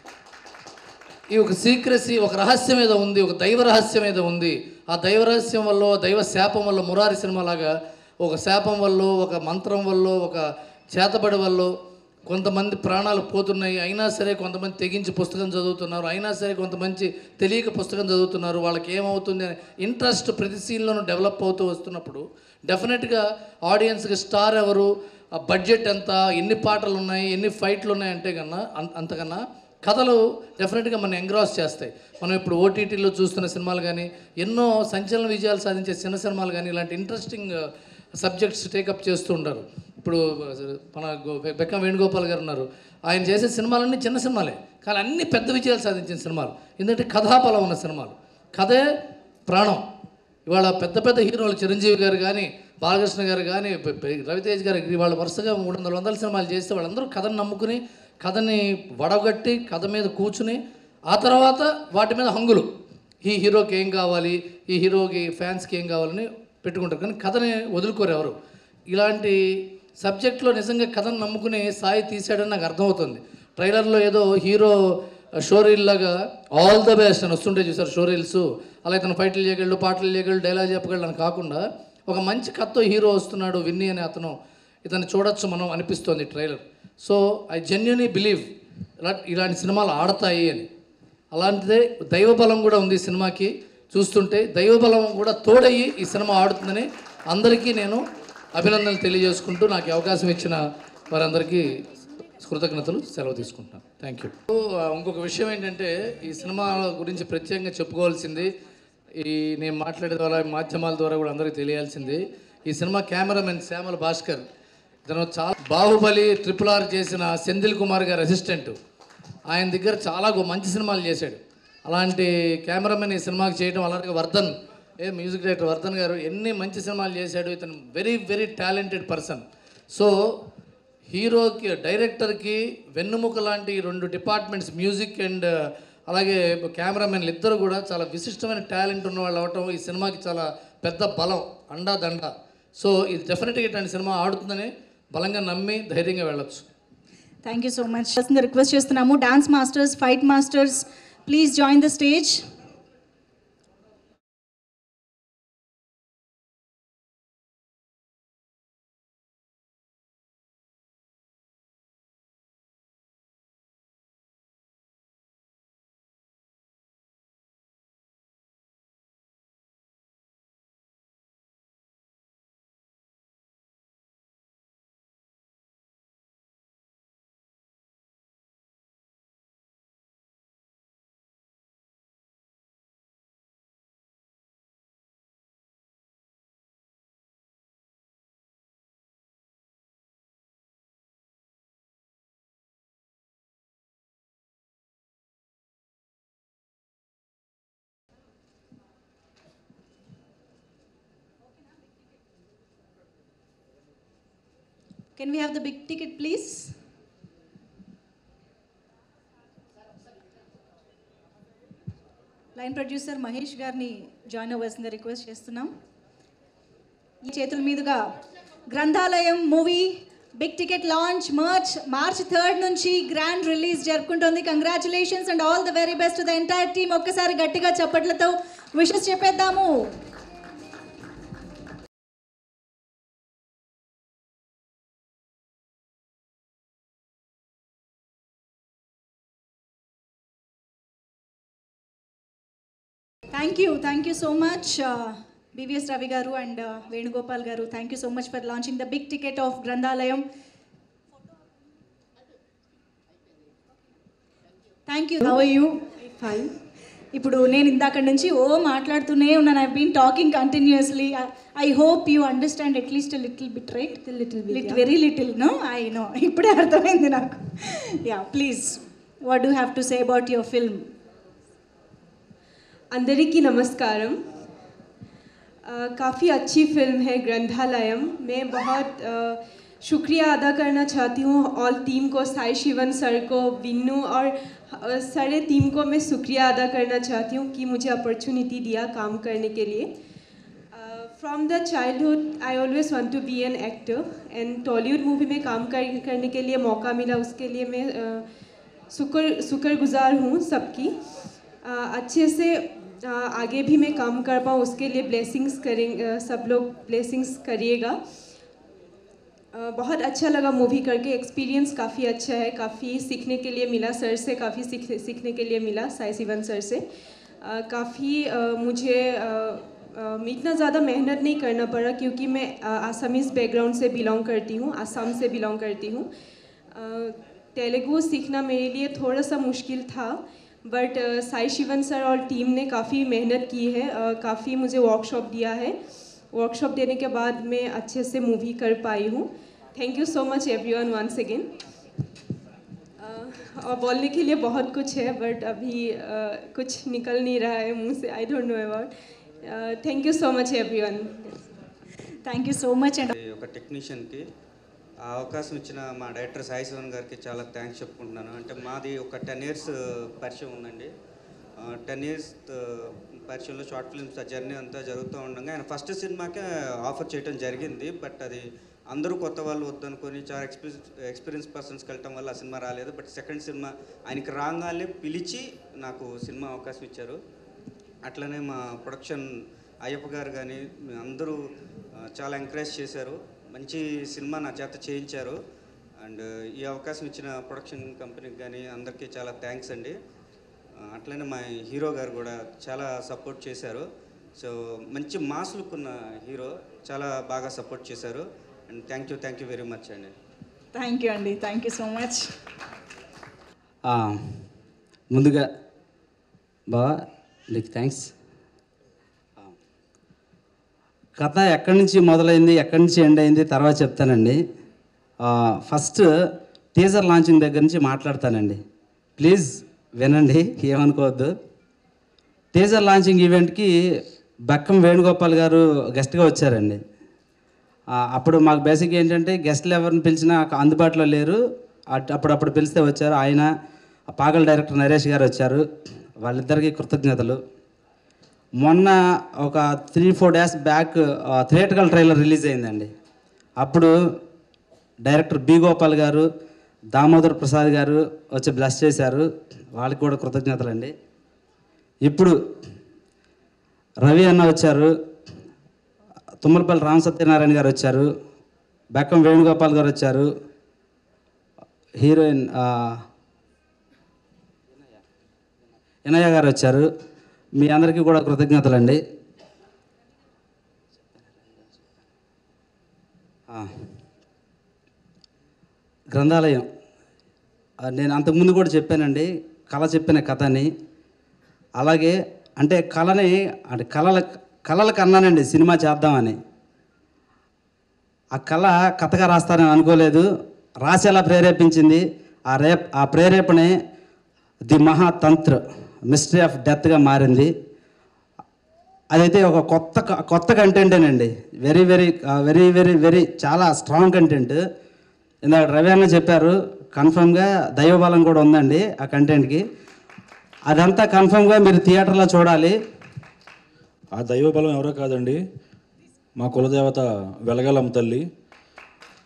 ఈ ఒక సీక్రసీ ఒక రహస్యం మీద ఉంది ఒక దైవ రహస్యం మీద ఉంది ఆ దైవ రహస్యం వల్ల దైవ శాపం వల్ల మురారి సినిమా లాగా ఒక శాపం వల్ల ఒక మంత్రం వల్ల ఒక చేతబడి వల్ల కొంతమంది ప్రాణాలు పోతున్నాయి అయినా సరే కొంతమంది తెగించి పుస్తకం చదువుతున్నారు అయినా సరే కొంతమంది తెలియక పుస్తకం చదువుతున్నారు వాళ్ళకి ఏమవుతుంది అనే ఇంట్రెస్ట్ ప్రతి సీన్లోనూ డెవలప్ అవుతూ వస్తున్నప్పుడు డెఫినెట్గా ఆడియన్స్కి స్టార్ ఎవరు ఆ బడ్జెట్ ఎంత ఎన్ని పాటలు ఉన్నాయి ఎన్ని ఫైట్లు ఉన్నాయి అంటే కన్నా అంత అంతకన్నా కథలు డెఫినెట్గా మనం ఎంగ్రాస్ చేస్తాయి మనం ఇప్పుడు ఓటీటీలో చూస్తున్న సినిమాలు కానీ ఎన్నో సంచలన విజయాలు సాధించే చిన్న సినిమాలు కానీ ఇలాంటి ఇంట్రెస్టింగ్ సబ్జెక్ట్స్ టేకప్ చేస్తూ ఉంటారు ఇప్పుడు మన గో- బెక్కం వేణుగోపాల్ గారు ఉన్నారు ఆయన చేసే సినిమాలన్నీ చిన్న సినిమాలే కానీ అన్ని పెద్ద విజయాలు సాధించిన సినిమాలు ఎందుకంటే కథాబలం ఉన్న సినిమాలు కథే ప్రాణం ఇవాళ పెద్ద పెద్ద హీరోలు చిరంజీవి గారు కానీ బాలకృష్ణ గారు కానీ పె- పె- రవితేజ్ గారు ఇవాళ వరుసగా మూడు వందల వందల సినిమాలు చేస్తే వాళ్ళందరూ కథను నమ్ముకుని కథని వడగట్టి కథ మీద కూర్చుని ఆ తర్వాత వాటి మీద హంగులు ఈ హీరోకి ఏం కావాలి ఈ హీరోకి ఫ్యాన్స్కి ఏం కావాలని పెట్టుకుంటారు కానీ కథని వదులుకోరు ఎవరు ఇలాంటి సబ్జెక్ట్లో నిజంగా కథను నమ్ముకుని సాయి తీసాడని నాకు అర్థమవుతుంది ట్రైలర్లో ఏదో హీరో షోరీల్ లాగా ఆల్ ద బెస్ట్ అని వస్తుంటే చూసారు షోరీల్స్ అలా ఇతను ఫైట్లు చేయగలడు పాటలు చేయగలడు డైలాగ్ చెప్పగలడు అని కాకుండా ఒక మంచి కథతో హీరో వస్తున్నాడు విన్నీ అనే అతను ఇతను చూడొచ్చు మనం అనిపిస్తోంది trailer so I genuinely believe ఇలా ఇలాంటి సినిమాలు ఆడతాయి అని అలాంటిదే దైవబలం కూడా ఉంది ఈ సినిమాకి చూస్తుంటే దైవబలం కూడా తోడయ్యి ఈ సినిమా ఆడుతుందని అందరికీ నేను అభినందనలు తెలియజేసుకుంటూ నాకు ఈ అవకాశం ఇచ్చిన వారందరికీ కృతజ్ఞతలు సెలవు తీసుకుంటున్నాను థ్యాంక్ యూ ఇంకొక విషయం ఏంటంటే ఈ సినిమా గురించి ప్రత్యేకంగా చెప్పుకోవాల్సింది ఈ నేను మాట్లాడే ద్వారా మాధ్యమాల ద్వారా కూడా అందరికీ తెలియాల్సింది ఈ సినిమా కెమెరామెన్ శ్యామల భాస్కర్ ఇతను చాలా బాహుబలి ట్రిపుల్ ఆర్ చేసిన సెంధిల్ కుమార్ గారి అసిస్టెంట్ ఆయన దగ్గర చాలా గొ- మంచి సినిమాలు చేశాడు అలాంటి కెమెరామెన్ ఈ సినిమాకి చేయడం అలాగే వర్ధన్ ఏ మ్యూజిక్ డైరెక్టర్ వర్ధన్ గారు ఎన్ని మంచి సినిమాలు చేశాడు ఇతను very very talented person so హీరోకి డైరెక్టర్కి వెన్నుముక లాంటి ఈ రెండు డిపార్ట్మెంట్స్ మ్యూజిక్ అండ్ అలాగే కెమెరామెన్లు ఇద్దరు కూడా చాలా విశిష్టమైన టాలెంట్ ఉన్న వాళ్ళు అవటం ఈ సినిమాకి చాలా పెద్ద బలం అండా దండ సో ఇది డెఫినెట్గా ఇట్లాంటి సినిమా ఆడుతుందని బలంగా నమ్మి ధైర్యంగా వెళ్ళొచ్చు thank you so much request చేస్తున్నాము dance masters fight masters please join the stage can we have the big ticket please line producer Mahesh గారిని జాయిన్ అవ్వాల్సిందిగా రిక్వెస్ట్ చేస్తున్నాం ఈ చేతుల మీదుగా Grandhalayam movie big ticket launch March March third నుంచి grand release జరుపుకుంటుంది congratulations and all the very best the entire team ఒక్కసారి గట్టిగా చప్పట్లతో విషెస్ చెప్పేద్దాము thank you thank you so much BVS Ravi గారు అండ్ వేణుగోపాల్ గారు thank you so much for launching the big ticket of Grandhalayam thank you how you fine ఇప్పుడు నేను ఇందాక నుంచి ఓ మాట్లాడుతూనే ఉన్నాను I been talking continuously I hope you understand at least little bit right little bit very little no I know ఇప్పుడే అర్థమైంది నాకు yeah please what do have to say about your film అందరికీ నమస్కారం काफ़ी अच्छी फिल्म है ग्रंथालयम मैं बहुत अ, शुक्रिया अदा करना चाहती हूँ ऑल टीम को साई शिवन सर को विन्नू और अ, सारे टीम को मैं शुक्रिया अदा करना चाहती हूँ कि मुझे अपॉर्चुनिटी दिया काम करने के लिए from the childhood I always want to be an actor and Tollywood movie में काम कर, करने के लिए मौका मिला उसके लिए मैं अ, शुक्र शुक्रगुजार हूँ सबकी अ, अच्छे से अ, आगे भी मैं काम कर पाऊँ उसके लिए ब्लेसिंग्स करेंगे सब लोग ब्लेसिंग्स करिएगा अ, बहुत अच्छा लगा मूवी करके एक्सपीरियंस काफ़ी अच्छा है काफ़ी सीखने के लिए मिला सर से काफ़ी सीख सीखने के लिए मिला साई सिवन सर से काफ़ी मुझे अ, अ, इतना ज़्यादा मेहनत नहीं करना पड़ा क्योंकि मैं अ, आसामीज़ बैकग्राउंड से बिलोंग करती हूँ आसाम से बिलोंग करती हूँ अ, तेलुगु सीखना मेरे लिए थोड़ा सा मुश्किल था बट साई शिवन सर और टीम ने काफ़ी मेहनत की है काफ़ी मुझे वर्कशॉप दिया है वर्कशॉप देने के बाद मैं अच्छे से मूवी कर पाई हूँ thank you so much everyone once again और बोलने के लिए बहुत कुछ है बट अभी अ, कुछ निकल नहीं रहा है मुंह से I don't know about thank you so much everyone thank you so much and ఒక టెక్నీషియన్కి ఆ అవకాశం ఇచ్చిన మా డైరెక్టర్ సాయి శివన్ గారికి చాలా థ్యాంక్స్ చెప్పుకుంటున్నాను అంటే మాది ఒక టెన్ ఇయర్స్ పరిచయం ఉందండి టెన్ ఇయర్స్ పరిచయంలో షార్ట్ ఫిల్మ్స్ ఆ జర్నీ అంతా జరుగుతూ ఉండగా ఆయన ఫస్ట్ సినిమాకే ఆఫర్ చేయడం జరిగింది బట్ అది అందరూ కొత్త వాళ్ళు వద్దనుకొని చాలా ఎక్స్పీరియన్స్ ఎక్స్పీరియన్స్ పర్సన్స్కి వెళ్ళటం వల్ల ఆ సినిమా రాలేదు బట్ సెకండ్ సినిమా ఆయనకి రాగానే పిలిచి నాకు సినిమా అవకాశం ఇచ్చారు అట్లనే మా ప్రొడక్షన్ అయ్యప్ప గారు కానీ అందరూ ఆ, చాలా ఎంకరేజ్ చేశారు మంచి సినిమా నా చేత చేయించారు అండ్ ఈ అవకాశం ఇచ్చిన ప్రొడక్షన్ కంపెనీకి కానీ అందరికీ చాలా థ్యాంక్స్ అండి ఆ, అట్లనే మా హీరో గారు కూడా చాలా సపోర్ట్ చేశారు సో మంచి మాస్ లుక్ ఉన్న హీరో చాలా బాగా సపోర్ట్ చేశారు and thank you thank you very much అండి థ్యాంక్ యూ అండి థ్యాంక్ యూ సో మచ్ ఆ, ముందుగా బావా నీకు థ్యాంక్స్ కథ ఎక్కడి నుంచి మొదలైంది ఎక్కడి నుంచి ఎండ్ అయింది తర్వాత చెప్తానండి ఆ, ఫస్ట్ టీజర్ లాంచింగ్ దగ్గర నుంచి మాట్లాడతానండి ప్లీజ్ వినండి ఏమనుకోవద్దు టీజర్ లాంచింగ్ ఈవెంట్కి బక్కం వేణుగోపాల్ గారు గెస్ట్గా వచ్చారండి ఆ, అప్పుడు మాకు బేసిక్ ఏంటంటే గెస్ట్లు ఎవరిని పిలిచినా అందుబాటులో లేరు అట్- అప్పుడప్పుడు పిలిస్తే వచ్చారు ఆయన పాగల్ డైరెక్టర్ నరేష్ గారు వచ్చారు వాళ్ళిద్దరికీ కృతజ్ఞతలు మొన్న ఒక three four days back theatrical trailer release అయిందండి అప్పుడు డైరెక్టర్ బి గోపాల్ గారు దామోదర్ ప్రసాద్ గారు వచ్చి బ్లెస్ చేశారు వాళ్ళకి కూడా కృతజ్ఞతలు అండి ఇప్పుడు రవి అన్న వచ్చారు తుమ్మలపల్లి రామ సత్యనారాయణ గారు వచ్చారు బెక్కం వేణుగోపాల్ గారు వచ్చారు హీరోయిన్ ఆ, వినయ గారు వచ్చారు మీ అందరికీ కూడా కృతజ్ఞతలండి ఆ, గ్రంథాలయం ఆ, నేను అంతకుముందు కూడా చెప్పానండి కళ చెప్పిన కథని అలాగే అంటే కళని అంటే కళల కళలకు అన్నానండి సినిమా చేద్దామని ఆ కళ కథగా రాస్తానని అనుకోలేదు రాసేలా ప్రేరేపించింది ఆ రే ఆ ప్రేరేపణే ది మహాతంత్ర మిస్టరీ ఆఫ్ డెత్గా మారింది అదైతే ఒక కొత్త క- కొత్త కంటెంటేనండి very very very very very చాలా స్ట్రాంగ్ కంటెంట్ ఇందాక రవి అన్న చెప్పారు కన్ఫర్మ్గా దైవబలం కూడా ఉందండి ఆ కంటెంట్కి అదంతా కన్ఫర్మ్గా మీరు థియేటర్లో చూడాలి ఆ దైవబలం ఎవరో కాదండి మా కులదేవత వెలగలమ్మ తల్లి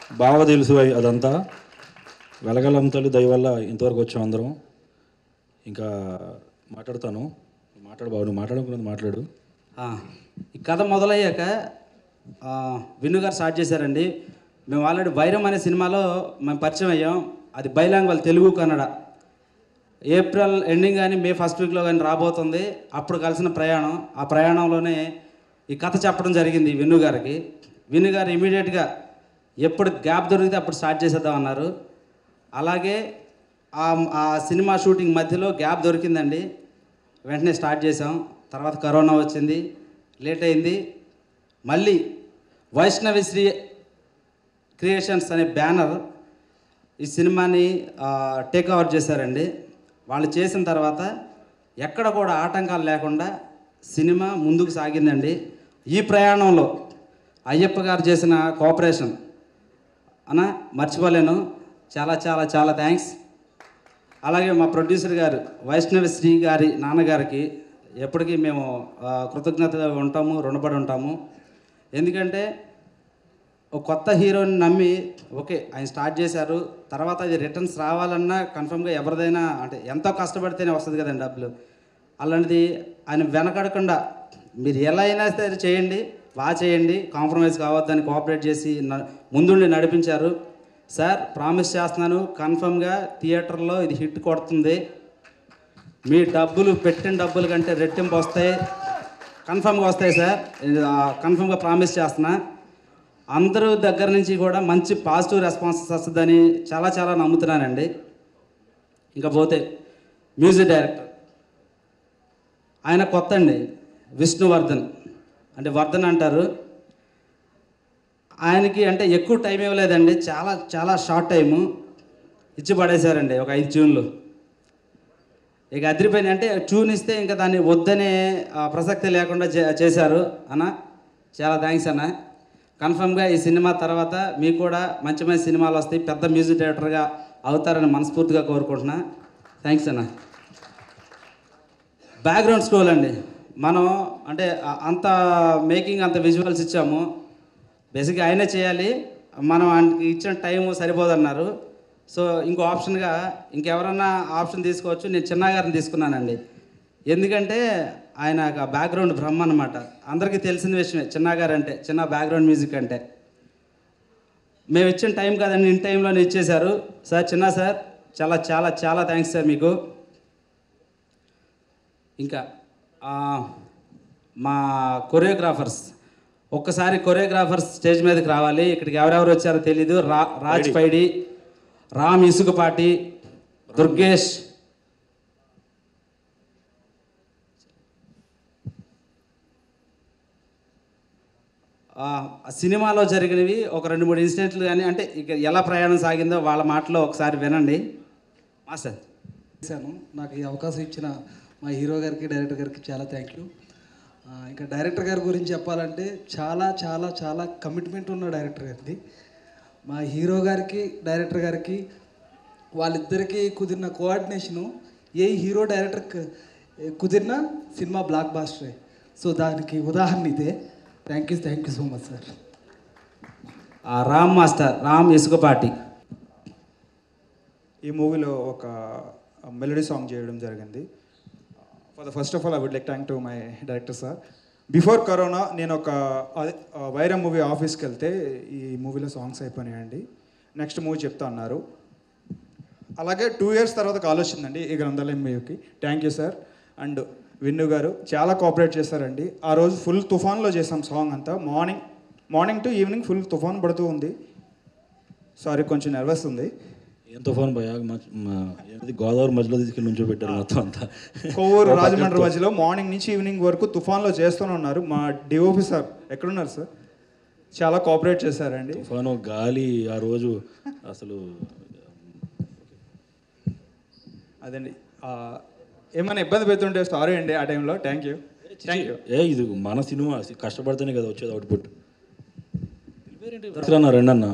బాగా తెలుసు అయి- అదంతా వెలగలం తల్లి దయ వల్ల ఇంతవరకు వచ్చాం అందరం ఇంకా మాట్లాడతాను మాట్లాడు బాబు నువ్వు మాట్లాడుకున్నది మాట్లాడు ఆ, ఈ కథ మొదలయ్యాక ఆ, విను గారు స్టార్ట్ చేశారండి మేము ఆల్రెడీ వైరం అనే సినిమాలో మేము పరిచయం అయ్యాం అది bilingual Telugu Kannada April ending కానీ మే ఫస్ట్ వీక్లో కానీ రాబోతుంది అప్పుడు కలిసిన ప్రయాణం ఆ ప్రయాణంలోనే ఈ కథ చెప్పడం జరిగింది విను గారికి విను గారు ఇమీడియట్గా ఎప్పుడు గ్యాప్ దొరికితే అప్పుడు స్టార్ట్ చేసేద్దాం అన్నారు అలాగే ఆ ఆ సినిమా షూటింగ్ మధ్యలో గ్యాప్ దొరికిందండి వెంటనే స్టార్ట్ చేసాం తర్వాత కరోనా వచ్చింది లేట్ అయింది మళ్ళీ వైష్ణవి శ్రీ క్రియేషన్స్ అనే బ్యానర్ ఈ సినిమాని టేక్ ఓవర్ చేశారండి వాళ్ళు చేసిన తర్వాత ఎక్కడ కూడా ఆటంకాలు లేకుండా సినిమా ముందుకు సాగిందండి ఈ ప్రయాణంలో అయ్యప్ప గారు చేసిన కోఆపరేషన్ అన్న మర్చిపోలేను చాలా చాలా చాలా థ్యాంక్స్ అలాగే మా ప్రొడ్యూసర్ గారు వైష్ణవి శ్రీ గారి నాన్నగారికి ఎప్పటికీ మేము ఆ, కృతజ్ఞతగా ఉంటాము రుణపడి ఉంటాము ఎందుకంటే ఒక కొత్త హీరోని నమ్మి ఓకే ఆయన స్టార్ట్ చేశారు తర్వాత అది రిటర్న్స్ రావాలన్నా కన్ఫర్మ్గా ఎవరిదైనా అంటే ఎంతో కష్టపడితేనే వస్తుంది కదండి డబ్బులు అలాంటిది ఆయన వెనకడకుండా మీరు ఎలా అయినా సరే చేయండి బాగా చేయండి కాంప్రమైజ్ కావద్దని కోఆపరేట్ చేసి న- ముందుండి నడిపించారు సార్ ప్రామిస్ చేస్తున్నాను కన్ఫర్మ్గా థియేటర్లో ఇది హిట్ కొడుతుంది మీ డబ్బులు పెట్టిన డబ్బుల కంటే రెట్టింపు వస్తాయి కన్ఫర్మ్గా వస్తాయి సార్ ఇది, ఆ, కన్ఫర్మ్గా ప్రామిస్ చేస్తున్నా అందరూ దగ్గర నుంచి కూడా మంచి పాజిటివ్ రెస్పాన్సెస్ వస్తుందని చాలా చాలా నమ్ముతున్నానండి ఇంకా పోతే మ్యూజిక్ డైరెక్టర్ ఆయన కొత్త అండి విష్ణువర్ధన్ అంటే వర్ధన్ అంటారు ఆయనకి అంటే ఎక్కువ టైం ఇవ్వలేదండి చాలా చాలా షార్ట్ టైము ఇచ్చి పడేశారండి ఒక ఐదు జూన్లు ఇక అదిరిపోయిన అంటే ట్యూన్ ఇస్తే ఇంకా దాన్ని వద్దనే ఆ, ప్రసక్తి లేకుండా చే- చేశారు అన్న చాలా థ్యాంక్స్ అన్న కన్ఫర్మ్గా ఈ సినిమా తర్వాత మీకు కూడా మంచి మంచి సినిమాలు వస్తాయి పెద్ద మ్యూజిక్ డైరెక్టర్గా అవుతారని మనస్ఫూర్తిగా కోరుకుంటున్నా థ్యాంక్స్ అన్న బ్యాక్గ్రౌండ్ స్కోర్ అండి మనం అంటే ఆ- అంత మేకింగ్ అంత విజువల్స్ ఇచ్చాము బేసిక్గా ఆయనే చేయాలి మనం ఆయనకి ఇచ్చిన టైం సరిపోదన్నారు సో ఇంకో ఆప్షన్గా ఇంకెవరన్నా ఆప్షన్ తీసుకోవచ్చు నేను చిన్న గారిని తీసుకున్నానండి ఎందుకంటే ఆయన బ్యాక్గ్రౌండ్ బ్రహ్మ అనమాట అందరికీ తెలిసిన విషయమే చిన్న గారు అంటే చిన్న బ్యాక్గ్రౌండ్ మ్యూజిక్ అంటే మేము ఇచ్చిన టైం కాదండి ఇన్ టైంలోనే ఇచ్చేశారు సార్ చిన్న సార్ చాలా చాలా చాలా థ్యాంక్స్ సార్ మీకు ఇంకా ఆ, మా కొరియోగ్రాఫర్స్ ఒక్కసారి కొరియోగ్రాఫర్స్ స్టేజ్ మీదకి రావాలి ఇక్కడికి ఎవరెవరు వచ్చారో తెలీదు రా రాజ్ రెడీ. పైడి రామ్ ఇసుకపాటి దుర్గేష్ ఆ ఆ సినిమాలో జరిగినవి ఒక రెండు మూడు ఇన్సిడెంట్లు కానీ అంటే ఇక ఎలా ప్రయాణం సాగిందో వాళ్ళ మాటలో ఒకసారి వినండి మా సార్ చేశాను నాకు ఈ అవకాశం ఇచ్చిన మా హీరో గారికి డైరెక్టర్ గారికి చాలా థ్యాంక్ యూ ఇంకా డైరెక్టర్ గారి గురించి చెప్పాలంటే చాలా చాలా చాలా కమిట్మెంట్ ఉన్న డైరెక్టర్ గారిది మా హీరో గారికి డైరెక్టర్ గారికి వాళ్ళిద్దరికీ కుదిరిన కోఆర్డినేషను ఏ హీరో డైరెక్టర్ కుదిరిన సినిమా బ్లాక్ బాస్టరే సో దానికి ఉదాహరణ ఇదే thank you thank you so much sir ఆ రామ్ మాస్టర్ రామ్ ఇసుకపాటి ఈ మూవీలో ఒక మెలడీ సాంగ్ చేయడం జరిగింది for the first of all I would like thank to my director sir before corona నేను ఒక అదే ఆ, వైరం మూవీ ఆఫీస్కి వెళ్తే ఈ మూవీలో సాంగ్స్ అయిపోయినాయండి నెక్స్ట్ మూవీ చెప్తా అన్నారు అలాగే టూ ఇయర్స్ తర్వాత కాల్ వచ్చిందండి ఈ గ్రంథాలయం మూవీకి thank you sir and Vinnu గారు చాలా కోఆపరేట్ చేశారండి ఆ రోజు ఫుల్ తుఫాన్లో చేసాం సాంగ్ అంతా morning morning to evening full తుఫాన్ పడుతూ ఉంది సారీ కొంచెం నర్వస్ ఉంది ఏం తుఫాన్ భయ ఏంటిది గోదావరి మధ్యలో తీసుకెళ్ళి నుంచో పెట్టారు మొత్తం అంతా కొవ్వూరు ఓ పక్కన రాజమండ్రి తో- మధ్యలో మార్నింగ్ నుంచి ఈవినింగ్ వరకు తుఫాన్లో చేస్తూనే ఉన్నారు మా డిఓపి సార్ ఎక్కడున్నారు సార్ చాలా కోఆపరేట్ చేశారండి తుఫాను గాలి ఆ రోజు అసలు అదండి ఆ, ఏమైనా ఇబ్బంది పెడుతుంటే సారీ అండి ఆ టైంలో థ్యాంక్ యూ థ్యాంక్ యూ ఏ ఇది మన సినిమా కష్టపడితేనే కదా వచ్చేది అవుట్పుట్ అన్న రండి అన్న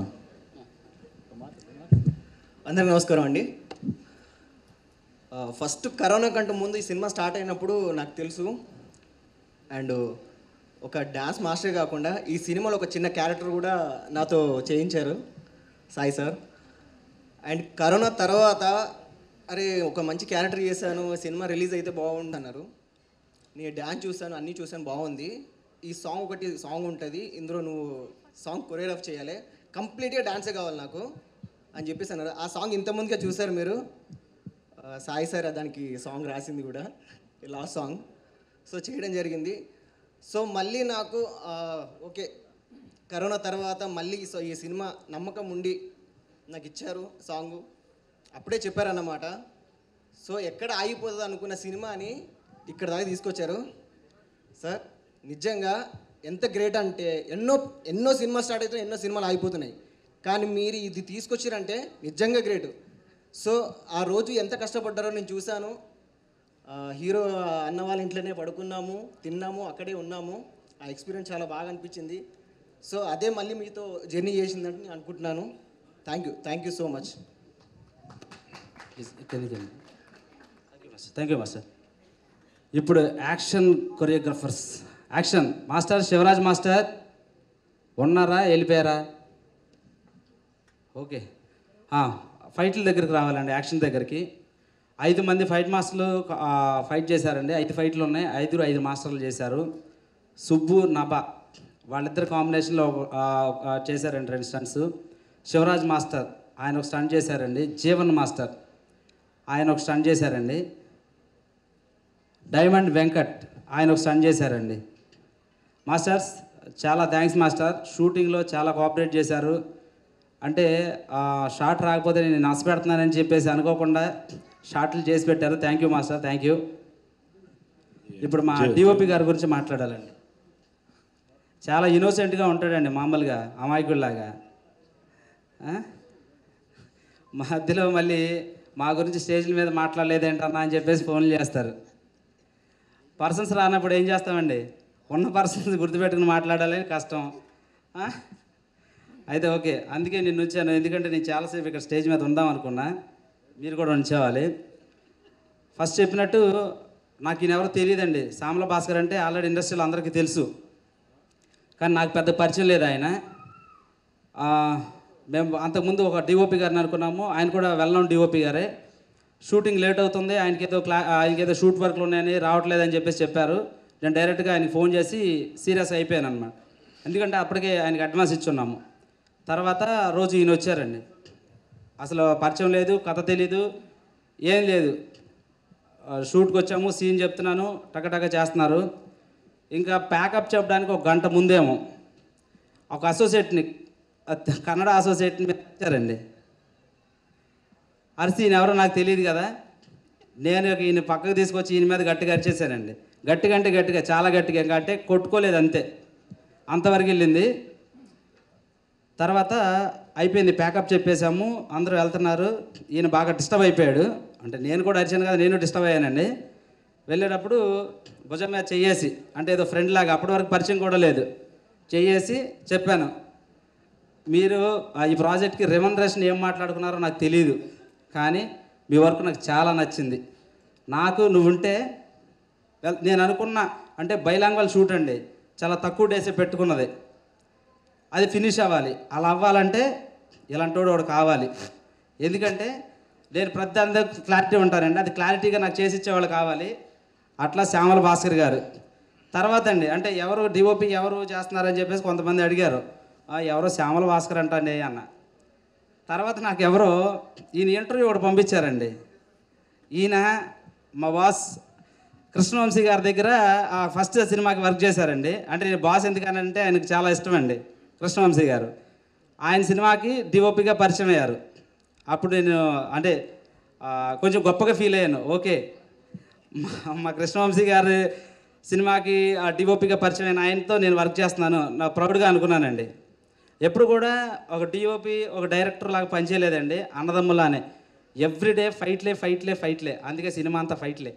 అందరికి నమస్కారం అండి ఆ, ఫస్ట్ కరోనా కంటే ముందు ఈ సినిమా స్టార్ట్ అయినప్పుడు నాకు తెలుసు అండ్ ఒక డ్యాన్స్ మాస్టర్ కాకుండా ఈ సినిమాలో ఒక చిన్న క్యారెక్టర్ కూడా నాతో చేయించారు సాయి సార్ అండ్ కరోనా తర్వాత అరే ఒక మంచి క్యారెక్టర్ చేశాను సినిమా రిలీజ్ అయితే బాగుంది అన్నారు నేను డ్యాన్స్ చూశాను అన్నీ చూశాను బాగుంది ఈ సాంగ్ ఒకటి సాంగ్ ఉంటుంది ఇందులో నువ్వు సాంగ్ కొరియోగ్రాఫ్ చేయాలి కంప్లీట్గా డాన్సే కావాలి నాకు అని చెప్పేసి అన్నారు ఆ సాంగ్ ఇంతకుముందుగా చూశారు మీరు ఆ, సాయి సార్ దానికి సాంగ్ రాసింది కూడా లాస్ట్ సాంగ్ సో చేయడం జరిగింది సో మళ్ళీ నాకు ఆ, ఓకే కరోనా తర్వాత మళ్ళీ సో ఈ సినిమా నమ్మకం ఉండి నాకు ఇచ్చారు సాంగ్ అప్పుడే చెప్పారన్నమాట సో ఎక్కడ ఆగిపోతుంది అనుకున్న సినిమాని ఇక్కడ దాకా తీసుకొచ్చారు సార్ నిజంగా ఎంత గ్రేట్ అంటే ఎన్నో ఎన్నో సినిమా స్టార్ట్ అవుతున్నాయి ఎన్నో సినిమాలు ఆగిపోతున్నాయి కానీ మీరు ఇది తీసుకొచ్చారంటే నిజంగా గ్రేట్ సో ఆ రోజు ఎంత కష్టపడ్డారో నేను చూశాను ఆ, హీరో అన్న వాళ్ళ ఇంట్లోనే పడుకున్నాము తిన్నాము అక్కడే ఉన్నాము ఆ ఎక్స్పీరియన్స్ చాలా బాగా అనిపించింది సో అదే మళ్ళీ మీతో జర్నీ చేసిందని నేను అనుకుంటున్నాను thank you thank you so much thank you master ఇప్పుడు action choreographers action master Shivaraj master ఉన్నారా వెళ్ళిపోయారా ఓకే ఆ, ఫైట్ల దగ్గరికి రావాలండి యాక్షన్ దగ్గరికి ఐదు మంది ఫైట్ మాస్టర్లు ఆ, ఫైట్ చేశారండి ఐదు ఫైట్లు ఉన్నాయి ఐదుగురు ఐదు మాస్టర్లు చేశారు సుబ్బు నభా వాళ్ళిద్దరు కాంబినేషన్లో ఆ, ఆ, చేశారండి రెండు స్టంట్స్ శివరాజ్ మాస్టర్ ఆయన ఒక స్టంట్ చేశారండి జీవన్ మాస్టర్ ఆయన ఒక స్టంట్ చేశారండి డైమండ్ వెంకట్ ఆయన ఒక స్టంట్ చేశారండి మాస్టర్స్ చాలా థ్యాంక్స్ మాస్టర్ షూటింగ్లో చాలా కోఆపరేట్ చేశారు అంటే ఆ, షాట్ రాకపోతే నేను నష్టపెడుతున్నానని చెప్పేసి అనుకోకుండా షాట్లు చేసి పెట్టారు thank you master thank you ఇప్పుడు మా డిఓపి గారి గురించి మాట్లాడాలండి చాలా ఇన్నోసెంట్గా ఉంటాడండి మామూలుగా అమాయకుల్లాగా ఆ? మధ్యలో మళ్ళీ మా గురించి స్టేజ్ల మీద మాట్లాడలేదేంటన్నా అని చెప్పేసి ఫోన్లు చేస్తారు పర్సన్స్ రానప్పుడు ఏం చేస్తామండి ఉన్న పర్సన్స్ గుర్తుపెట్టుకుని మాట్లాడాలని కష్టం ఆ? అయితే ఓకే అందుకే నేను ఉంచాను ఎందుకంటే నేను చాలాసేపు ఇక్కడ స్టేజ్ మీద ఉందాం అనుకున్నా మీరు కూడా ఉంచేవాలి ఫస్ట్ చెప్పినట్టు నాకు ఈయన ఎవరో తెలియదండి సామల భాస్కర్ అంటే ఆల్రెడీ ఇండస్ట్రీలో అందరికీ తెలుసు కానీ నాకు పెద్ద పరిచయం లేదు ఆయన ఆ, మేము అంతకుముందు ఒక డిఓపి గారిని అనుకున్నాము ఆయన కూడా వెల్ నోన్ డిఓపి గారే షూటింగ్ లేట్ అవుతుంది ఆయనకి ఏదో క్లా ఆయనకి ఏదో షూట్ వర్క్లు ఉన్నాయని రావట్లేదని చెప్పేసి చెప్పారు నేను డైరెక్ట్గా ఆయనకి ఫోన్ చేసి సీరియస్ అయిపోయాను అనమాట ఎందుకంటే అప్పటికే ఆయనకి అడ్వాన్స్ ఇచ్చున్నాము తర్వాత రోజు ఈయన వచ్చారండి అసలు పరిచయం లేదు కథ తెలీదు ఏం లేదు ఆ, షూట్కి వచ్చాము సీన్ చెప్తున్నాను టకటక చేస్తున్నారు ఇంకా ప్యాకప్ చెప్పడానికి ఒక గంట ముందేమో ఒక అసోసియేట్ని అత్- కన్నడ అసోసియేట్ని మీద వచ్చారండి అరిసి ఈయన ఎవరో నాకు తెలియదు కదా నేను ఇక ఈయన పక్కకు తీసుకొచ్చి ఈయన మీద గట్టిగా అరిచేసానండి గట్టిగా అంటే గట్టిగా చాలా గట్టిగా ఇంకా అంటే కొట్టుకోలేదు అంతే అంతవరకు వెళ్ళింది తర్వాత అయిపోయింది ప్యాకప్ చెప్పేశాము అందరూ వెళ్తున్నారు ఈయన బాగా డిస్టర్బ్ అయిపోయాడు అంటే నేను కూడా అరిచాను కదా నేను డిస్టర్బ్ అయ్యానండి వెళ్ళేటప్పుడు భుజం మీద చెయ్యేసి అంటే ఏదో ఫ్రెండ్ లాగా అప్పటి వరకు పరిచయం కూడా లేదు చెయ్యేసి చెప్పాను మీరు ఆ, ఈ ప్రాజెక్ట్కి రెమనరేషన్ ఏం మాట్లాడుకున్నారో నాకు తెలియదు కానీ మీ వర్క్ నాకు చాలా నచ్చింది నాకు నువ్వుంటే వెల్- నేను అనుకున్న అంటే బైలాంగ్వల్ షూట్ అండి చాలా తక్కువ డేసే పెట్టుకున్నది అది ఫినిష్ అవ్వాలి అలా అవ్వాలంటే ఇలాంటోడు ఒకడు కావాలి ఎందుకంటే నేను ప్రతి అందరూ క్లారిటీ ఉంటానండి అది క్లారిటీగా నాకు చేసి ఇచ్చేవాళ్ళు కావాలి అట్లా శ్యామల భాస్కర్ గారు తర్వాత అండి అంటే ఎవరు డిఓపి ఎవరు చేస్తున్నారని చెప్పేసి కొంతమంది అడిగారు "ఆ, ఎవరో శ్యామల భాస్కర్ అంటండి అన్న తర్వాత నాకు ఎవరో ఈయన ఇంటర్వ్యూ ఒకటి పంపించారండి ఈయన మా బాస్ కృష్ణవంశీ గారి దగ్గర ఆ ఫస్ట్ సినిమాకి వర్క్ చేశారండి అంటే నేను బాస్ ఎందుకనంటే ఆయనకు చాలా ఇష్టం అండి కృష్ణవంశీ గారు ఆయన సినిమాకి డిఓపిగా పరిచయం అయ్యారు అప్పుడు నేను అంటే ఆ, కొంచెం గొప్పగా ఫీల్ అయ్యాను ఓకే మా- మా కృష్ణవంశీ గారి సినిమాకి ఆ డిఓపిగా పరిచయం అయిన ఆయనతో నేను వర్క్ చేస్తున్నాను నా ప్రౌడ్గా అనుకున్నానండి ఎప్పుడు కూడా ఒక డిఓపి ఒక డైరెక్టర్ లాగా పనిచేయలేదండి అన్నదమ్ములానే ఎవ్రీడే ఫైట్లే ఫైట్లే ఫైట్లే అందుకే సినిమా అంతా ఫైట్లే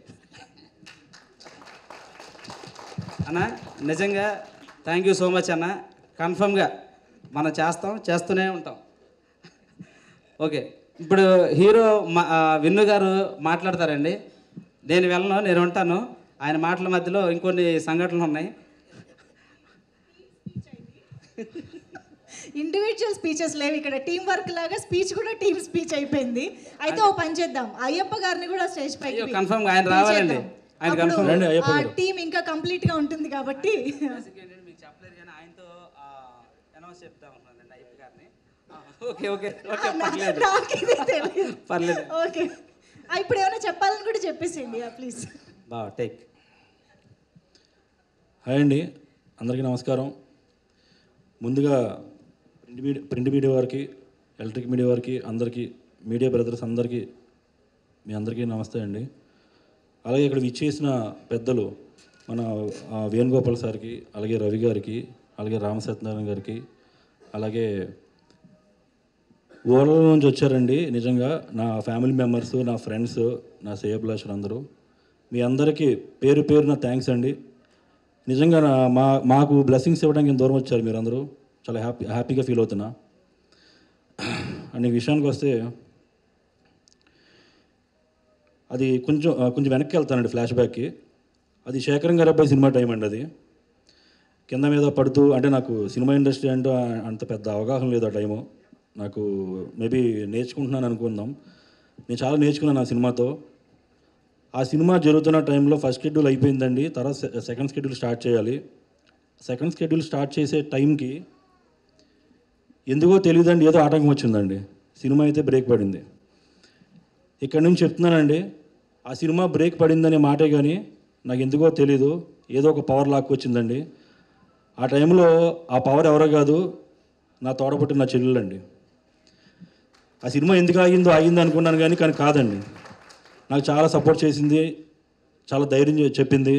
అన్న నిజంగా థ్యాంక్ యూ సో మచ్ అన్న కన్ఫర్మ్గా మనం చేస్తాం చేస్తూనే ఉంటాం ఓకే ఇప్పుడు హీరో మా ఆ, విన్ను గారు మాట్లాడతారండి నేను వెళ్ళను నేను ఉంటాను ఆయన మాటల మధ్యలో ఇంకొన్ని సంఘటనలు ఉన్నాయి ఇండివిజువల్ స్పీచెస్ లేవు ఇక్కడ టీం వర్క్ లాగా స్పీచ్ కూడా టీం స్పీచ్ అయిపోయింది అయితే ఓ పని చేద్దాం అయ్యప్ప గారిని కూడా స్టేజ్ పైకి అయ్యో, confirm గా ఆయన రావాలండి. ఆయన confirm. రండి, అయ్యప్ప ఆ గారు. టీం ఇంకా కంప్లీట్ గా ఉంటుంది కాబట్టి ఓకే ఓకే ఓకే నా- పర్లేదు నాకు ఇది తెలియదు పర్లేదు ఓకే ఆ, ఇప్పుడు ఏమైనా చెప్పాలని కూడా చెప్పేసేయండి ప్లీజ్ బాగా టేక్ హాయ్ అండి అందరికీ నమస్కారం ముందుగా ప్రింట్ మీడియా ప్రింట్ మీడియా వారికి ఎలక్ట్రిక్ మీడియా వారికి అందరికీ మీడియా బ్రదర్స్ అందరికీ మీ అందరికీ నమస్తే అండి అలాగే ఇక్కడ విచ్చేసిన పెద్దలు మన ఆ, వేణుగోపాల్ సార్కి అలాగే రవి గారికి అలాగే రామ సత్యనారాయణ గారికి అలాగే ఊళ్ళ నుంచి వచ్చారండి నిజంగా నా ఫ్యామిలీ మెంబర్స్ నా ఫ్రెండ్స్ నా శ్రేయభిలాషులు అందరూ మీ అందరికీ పేరు పేరున థ్యాంక్స్ అండి నిజంగా నా మా మాకు బ్లెస్సింగ్స్ ఇవ్వడానికి ఇంత దూరం వచ్చారు మీరందరూ చాలా హ్యాపీ హ్యాపీగా ఫీల్ అవుతున్నా అండ్ ఈ విషయానికి వస్తే అది కొంచెం ఆ, కొంచెం వెనక్కి వెళ్తానండి ఫ్లాష్ బ్యాక్కి అది శేఖరం గారి అబ్బాయి సినిమా టైం అండి అది కింద మీద పడుతూ అంటే నాకు సినిమా ఇండస్ట్రీ అంటే అంత పెద్ద అవగాహన లేదు ఆ టైము నాకు మేబీ నేర్చుకుంటున్నాను అనుకుందాం నేను చాలా నేర్చుకున్నాను ఆ సినిమాతో ఆ సినిమా జరుగుతున్న టైంలో ఫస్ట్ షెడ్యూల్ అయిపోయిందండి తర్వాత సె- సెకండ్ షెడ్యూల్ స్టార్ట్ చేయాలి సెకండ్ షెడ్యూల్ స్టార్ట్ చేసే టైంకి ఎందుకో తెలియదండి ఏదో ఆటంకం వచ్చిందండి సినిమా అయితే బ్రేక్ పడింది ఇక్కడ నుంచి చెప్తున్నానండి ఆ సినిమా బ్రేక్ పడిందనే మాటే కానీ నాకు ఎందుకో తెలీదు ఏదో ఒక పవర్ లాక్కొచ్చిందండి ఆ టైంలో ఆ పవర్ ఎవరో కాదు నా తోడబుట్టిన నా చెల్లెలండి ఆ సినిమా ఎందుకు ఆగిందో ఆగింది అనుకున్నాను కానీ కానీ కాదండి నాకు చాలా సపోర్ట్ చేసింది చాలా ధైర్యం చె- చెప్పింది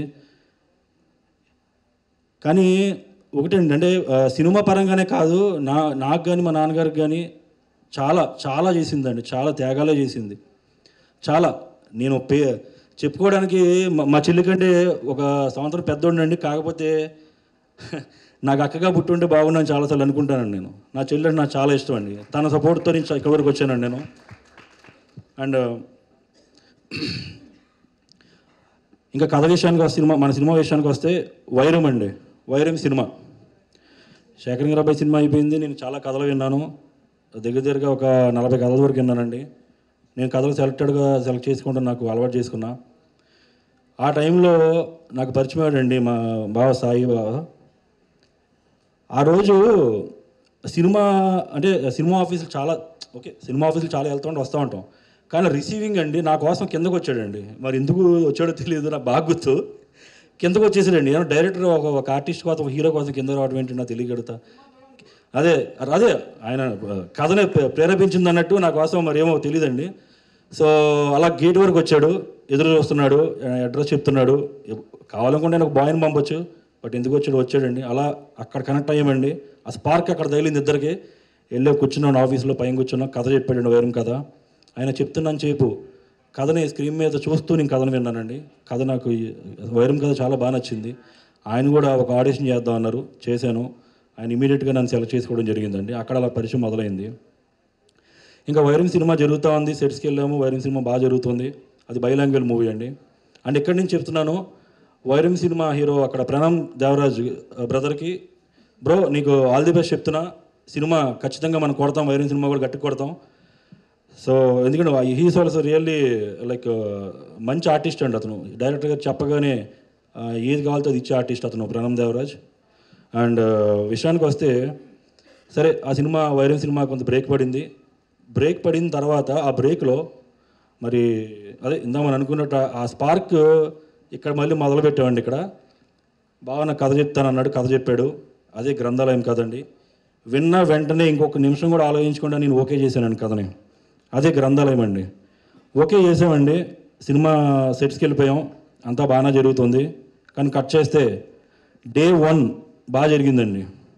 కానీ ఒకటండి అంటే ఆ, సినిమా పరంగానే కాదు నా నాకు కానీ మా నాన్నగారికి కానీ చాలా చాలా చేసిందండి చాలా త్యాగాలే చేసింది చాలా నేను పే చెప్పుకోవడానికి మా- మా చెల్లి కంటే ఒక సంవత్సరం పెద్దోండండి కాకపోతే నాకు అక్కగా పుట్టుంటే బాగున్నాను చాలాసార్లు అనుకుంటానండి నేను నా చెల్లి అంటే నాకు చాలా ఇష్టం అండి తన సపోర్ట్తో నేను చ- ఇక్కడి వరకు వచ్చానండి నేను అండ్ ఇంకా కథ విషయానికి వస్తే సినిమా మన సినిమా విషయానికి వస్తే వైరం అండి వైరం సినిమా శేఖర్ గారాబాయ్ సినిమా అయిపోయింది నేను చాలా కథలు విన్నాను దగ్గర దగ్గరగా ఒక నలభై కథల వరకు విన్నానండి నేను కథలు సెలెక్టెడ్గా సెలెక్ట్ చేసుకుంటూ నాకు అలవాటు చేసుకున్నా ఆ టైంలో నాకు పరిచయం అయ్యాడండి మా బావ సాయి బావ ఆ రోజు సినిమా అంటే సినిమా ఆఫీసులు చాలా ఓకే సినిమా ఆఫీసులు చాలా వెళ్తూ ఉంటాం వస్తూ ఉంటాం కానీ రిసీవింగ్ అండి నా కోసం కిందకు వచ్చాడండి మరి ఎందుకు వచ్చాడో తెలియదు నాకు బాగా గుర్తు కిందకు వచ్చేసాడండి ఏమో డైరెక్టర్ ఒక ఒక ఆర్టిస్ట్ కోసం ఒక హీరో కోసం కింద రావడం ఏంటి నాకు తెలియగలుగుతా అదే అదే ఆయన కథనే ప్రే- ప్రేరేపించింది అన్నట్టు నా కోసం మరి ఏమో తెలియదండి సో అలా గేట్ వరకు వచ్చాడు ఎదురు చూస్తున్నాడు అడ్రస్ చెప్తున్నాడు ఎప్- కావాలనుకుంటే నాకు బాయ్ని పంపొచ్చు బట్ ఎందుకు వచ్చాడు వచ్చాడండి అలా అక్కడ కనెక్ట్ అయ్యామండి ఆ స్పార్క్ అక్కడ తగిలింది ఇద్దరికి వెళ్ళి కూర్చున్నాను ఆఫీస్లో పైన కూర్చున్నాం కథ చెప్పాడండి వైరం కథ ఆయన చెప్తున్నాను చెప్పు కథని స్క్రీన్ మీద చూస్తూ నేను కథను విన్నానండి కథ నాకు ఈ వైరం కథ చాలా బాగా నచ్చింది ఆయన కూడా ఒక ఆడిషన్ చేద్దాం అన్నారు చేశాను ఆయన ఇమీడియట్గా నన్ను సెలెక్ట్ చేసుకోవడం జరిగిందండి అక్కడ అలా పరిచయం మొదలైంది ఇంకా వైరం సినిమా జరుగుతూ ఉంది సెట్స్కి వెళ్ళాము వైరం సినిమా బాగా జరుగుతుంది అది బైలాంగ్వేజ్ మూవీ అండి అండ్ ఎక్కడి నుంచి చెప్తున్నాను వైరం సినిమా హీరో అక్కడ ప్రణమ్ దేవరాజ్ బ్రదర్కి బ్రో నీకు ఆల్ ది బెస్ట్ చెప్తున్నా సినిమా ఖచ్చితంగా మనం కొడతాం వైరం సినిమా కూడా గట్టి కొడతాం సో ఎందుకంటే హీస్ ఆల్సో రియల్లీ లైక్ మంచి ఆర్టిస్ట్ అండి అతను డైరెక్టర్ గారు చెప్పగానే ఆ, ఏది కావాలో అది ఇచ్చే ఆర్టిస్ట్ అతను ప్రణమ్ దేవరాజ్ అండ్ విషయానికి వస్తే సరే ఆ సినిమా వైరం సినిమా కొంత బ్రేక్ పడింది బ్రేక్ పడిన తర్వాత ఆ బ్రేక్లో మరి అదే ఇందా మనం అనుకున్నట్టు ఆ- ఆ స్పార్క్ ఇక్కడ మళ్ళీ మొదలు పెట్టామండి ఇక్కడ బాగా నాకు కథ చెప్తాను అన్నాడు కథ చెప్పాడు అదే గ్రంథాలయం కదండి విన్న వెంటనే ఇంకొక నిమిషం కూడా ఆలోచించకుండా నేను ఓకే చేశానండి కథని అదే గ్రంథాలయం అండి ఓకే చేసామండి సినిమా సెట్స్కి వెళ్ళిపోయాం అంతా బాగానే జరుగుతుంది కానీ కట్ చేస్తే డే వన్ బాగా జరిగిందండి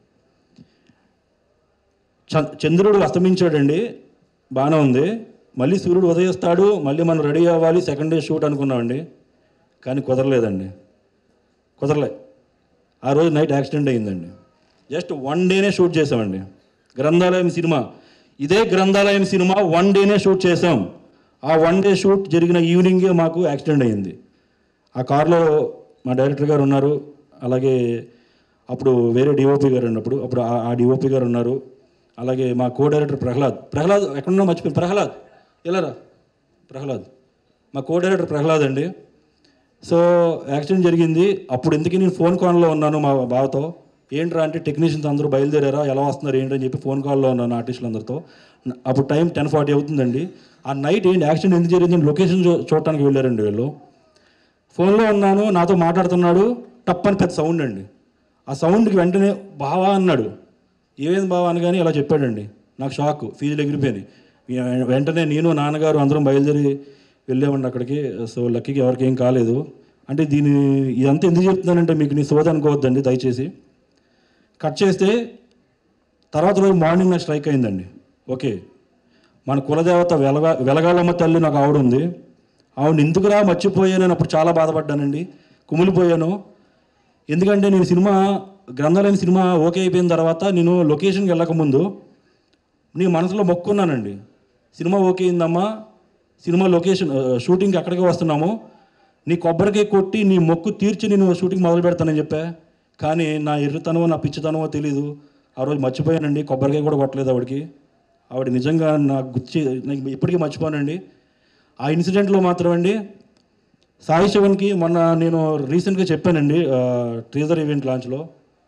చ- చంద్రుడు అస్తమించాడండి బాగానే ఉంది మళ్ళీ సూర్యుడు ఉదయిస్తాడు మళ్ళీ మనం రెడీ అవ్వాలి సెకండ్ డే షూట్ అనుకున్నామండి కానీ కుదరలేదండి కుదరలే ఆ రోజు నైట్ యాక్సిడెంట్ అయిందండి జస్ట్ వన్ డేనే షూట్ చేసామండి గ్రంథాలయం సినిమా ఇదే గ్రంథాలయం సినిమా వన్ డేనే షూట్ చేసాం ఆ వన్ డే షూట్ జరిగిన ఈవినింగే మాకు యాక్సిడెంట్ అయింది ఆ కార్లో మా డైరెక్టర్ గారు ఉన్నారు అలాగే అప్పుడు వేరే డిఓపి గారు ఉన్నప్పుడు అప్పుడు ఆ- ఆ డిఓపి గారు ఉన్నారు అలాగే మా కో డైరెక్టర్ ప్రహ్లాద్ ప్రహ్లాద్ ఎక్కడున్నా మర్చిపోయి ప్రహ్లాద్ వెళ్ళరా ప్రహ్లాద్ మా కో డైరెక్టర్ ప్రహ్లాద్ అండి సో యాక్సిడెంట్ జరిగింది అప్పుడు ఎందుకు నేను ఫోన్ కాల్లో ఉన్నాను మా బావతో ఏంట్రా అంటే టెక్నీషియన్స్ అందరూ బయలుదేరారా ఎలా వస్తున్నారు ఏంటి అని చెప్పి ఫోన్ కాల్లో ఉన్నాను ఆర్టిస్టులు అందరితో న- అప్పుడు టైం టెన్ ఫార్టీ అవుతుందండి ఆ నైట్ ఏంటి యాక్సిడెంట్ ఎందుకు జరిగింది లొకేషన్ చూ చూడటానికి వెళ్ళారండి వీళ్ళు ఫోన్లో ఉన్నాను నాతో మాట్లాడుతున్నాడు టప్ అని పెద్ద సౌండ్ అండి ఆ సౌండ్కి వెంటనే బావా అన్నాడు ఏమైంది బావా అనగానే ఇలా చెప్పాడండి నాకు షాక్ ఫీజులు ఎగిరిపోయింది వె- వెంటనే నేను నాన్నగారు అందరం బయలుదేరి వెళ్ళామండి అక్కడికి సో లక్కీకి ఎవరికి ఏం కాలేదు అంటే దీని ఇదంతా ఎందుకు చెప్తున్నానంటే మీకు నీ సోద అనుకోవద్దండి దయచేసి కట్ చేస్తే తర్వాత రోజు మార్నింగ్ నాకు స్ట్రైక్ అయిందండి ఓకే మన కులదేవత వెలగా వెలగాలమ్మ తల్లి నాకు ఆవిడ ఉంది ఆవిడ ఎందుకురా మర్చిపోయానని అప్పుడు చాలా బాధపడ్డానండి కుమిలిపోయాను ఎందుకంటే నేను సినిమా గ్రంథాలైన సినిమా ఓకే అయిపోయిన తర్వాత నేను లొకేషన్కి వెళ్ళకముందు నీ మనసులో మొక్కున్నానండి సినిమా ఓకే అయిందమ్మా సినిమా లొకేషన్ ఆ, షూటింగ్కి అక్కడికే వస్తున్నాము నీ కొబ్బరికాయ కొట్టి నీ మొక్కు తీర్చి నేను షూటింగ్ మొదలు పెడతానని చెప్పా కానీ నా ఎర్రతనమో నా పిచ్చితనమో తెలీదు ఆ రోజు మర్చిపోయానండి కొబ్బరికాయ కూడా కొట్టలేదు ఆవిడకి ఆవిడ నిజంగా నాకు గుర్చి నాకు ఇప్పటికీ మర్చిపోనండి ఆ ఇన్సిడెంట్లో మాత్రం అండి సాయి శివన్కి మొన్న నేను రీసెంట్గా చెప్పానండి ట్రీజర్ ఈవెంట్ లాంచ్లో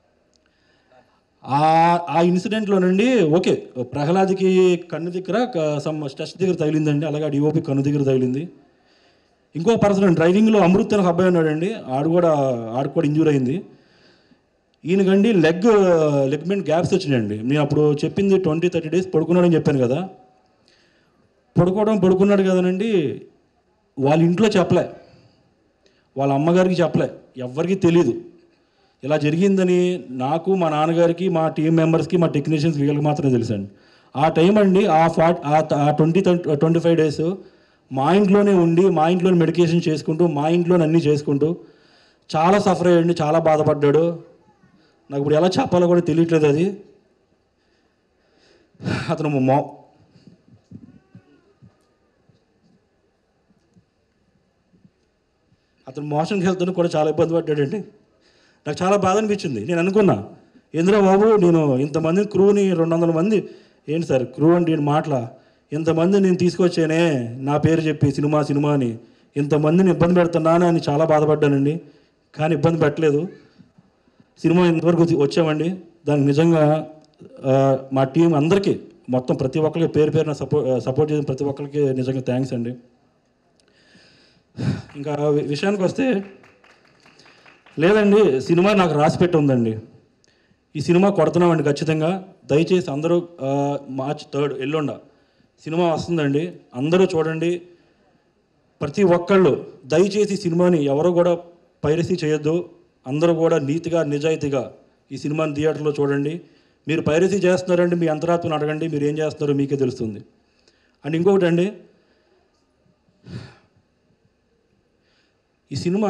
ఆ ఆ ఇన్సిడెంట్లో నుండి ఓకే ప్రహ్లాద్కి కన్ను దగ్గర సమ్ స్టెచ్ దగ్గర తగిలిందండి అలాగే డిఓపి కన్ను దగ్గర తగిలింది ఇంకో పర్సన్ డ్రైవింగ్లో అమృత్ అని ఒక అబ్బాయి ఉన్నాడండి ఆడు కూడా ఆడు కూడా ఇంజూర్ అయింది ఈయనకండి లెగ్ లెగ్మెంట్ గ్యాప్స్ వచ్చినాయండి నేను అప్పుడు చెప్పింది ట్వంటీ థర్టీ డేస్ పడుకున్నాడని చెప్పాను కదా పడుకోవడం పడుకున్నాడు కదనండి వాళ్ళ ఇంట్లో చెప్పలే వాళ్ళ అమ్మగారికి చెప్పలే ఎవ్వరికీ తెలియదు ఇలా జరిగిందని నాకు మా నాన్నగారికి మా టీం మెంబర్స్కి మా టెక్నీషియన్స్ వీళ్ళకి మాత్రమే తెలుసండి ఆ టైం అండి ఆ ఫార్ట్ ఆ ట్వంటీ ట్వంటీ ఫైవ్ డేస్ మా ఇంట్లోనే ఉండి మా ఇంట్లోనే మెడికేషన్ చేసుకుంటూ మా ఇంట్లోనే అన్నీ చేసుకుంటూ చాలా సఫర్ అయ్యండి చాలా బాధపడ్డాడు నాకు ఇప్పుడు ఎలా చెప్పాలో కూడా తెలియట్లేదు అది అతను మో అతను మోషన్కి వెళ్తాను కూడా చాలా ఇబ్బంది పడ్డాడండి నాకు చాలా బాధ అనిపించింది నేను అనుకున్నా ఎందులో బాబు నేను ఇంతమంది క్రూని రెండు వందల మంది ఏంటి సార్ క్రూ అంటే నేను మాటల ఇంతమంది నేను తీసుకొచ్చానే నా పేరు చెప్పి సినిమా సినిమా అని ఇంతమందిని ఇబ్బంది పెడుతున్నాను అని చాలా బాధపడ్డానండి కానీ ఇబ్బంది పెట్టలేదు సినిమా ఇంతవరకు వచ్చి- వచ్చామండి దానికి నిజంగా ఆ, మా టీం అందరికీ మొత్తం ప్రతి ఒక్కరికి పేరు పేరున సపోర్ట్ సపోర్ట్ చేసిన ప్రతి ఒక్కరికి నిజంగా థ్యాంక్స్ అండి ఇంకా వి- విషయానికి వస్తే లేదండి సినిమా నాకు రాసి పెట్టి ఉందండి ఈ సినిమా కొడుతున్నామండి ఖచ్చితంగా దయచేసి అందరూ ఆ, మార్చ్ థర్డ్ ఎల్లుండ సినిమా వస్తుందండి అందరూ చూడండి ప్రతి ఒక్కళ్ళు దయచేసి ఈ సినిమాని ఎవరు కూడా పైరసీ చేయొద్దు అందరూ కూడా నీతిగా నిజాయితీగా ఈ సినిమాని థియేటర్లో చూడండి మీరు పైరసీ చేస్తున్నారండి మీ అంతరాత్మను అడగండి మీరు ఏం చేస్తున్నారో మీకే తెలుస్తుంది అండ్ ఇంకొకటి అండి ఈ సినిమా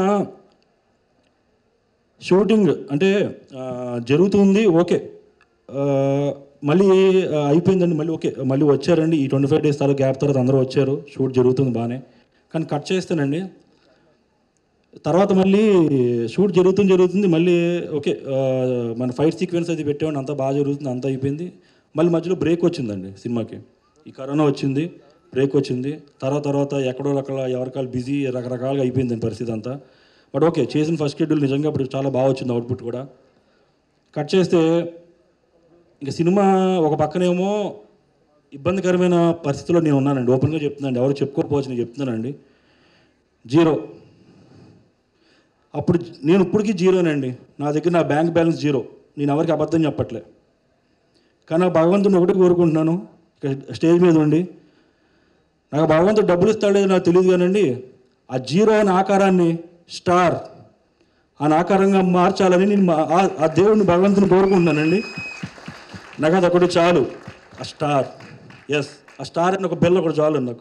షూటింగ్ అంటే ఆ, జరుగుతుంది ఓకే ఆ, మళ్ళీ ఆ, అయిపోయిందండి మళ్ళీ ఓకే మళ్ళీ వచ్చారండి ఈ ట్వంటీ ఫైవ్ డేస్ తర్వాత గ్యాప్ తర్వాత అందరూ వచ్చారు షూట్ జరుగుతుంది బాగానే కానీ కట్ చేస్తానండి తర్వాత మళ్ళీ షూట్ జరుగుతుంది జరుగుతుంది మళ్ళీ ఓకే ఆ, మన ఫైట్ సీక్వెన్స్ అది పెట్టామని అంతా బాగా జరుగుతుంది అంతా అయిపోయింది మళ్ళీ మధ్యలో బ్రేక్ వచ్చిందండి సినిమాకి ఈ కరోనా వచ్చింది బ్రేక్ వచ్చింది తర్వాత తర్వాత ఎక్కడో రకాల ఎవరికాలు బిజీ రకరకాలుగా అయిపోయిందండి పరిస్థితి అంతా బట్ ఓకే చేసిన ఫస్ట్ షెడ్యూల్ నిజంగా ఇప్పుడు చాలా బాగా వచ్చింది అవుట్పుట్ కూడా కట్ చేస్తే ఇంకా సినిమా ఒక పక్కనేమో ఇబ్బందికరమైన పరిస్థితుల్లో నేను ఉన్నానండి ఓపెన్గా చెప్తున్నాను ఎవరు చెప్పుకోకపోవచ్చు నేను చెప్తున్నానండి జీరో అప్పుడు నేను ఇప్పటికీ జీరోనండి నా దగ్గర నా బ్యాంక్ బ్యాలెన్స్ జీరో నేను ఎవరికి అబద్ధం చెప్పట్లే కానీ ఆ భగవంతుని ఒకటి కోరుకుంటున్నాను ఇక స్టేజ్ మీద ఉండి నాకు భగవంతుడు డబ్బులు ఇస్తాడో నాకు తెలియదు కానండి ఆ జీరో అనే ఆకారాన్ని స్టార్ అని ఆకారంగా మార్చాలని నేను మా- ఆ- ఆ దేవుడిని భగవంతుని కోరుకుంటున్నానండి నాకు అది ఒకటి చాలు ఆ స్టార్ ఎస్ ఆ స్టార్ అని ఒక బెల్ ఒకటి చాలు నాకు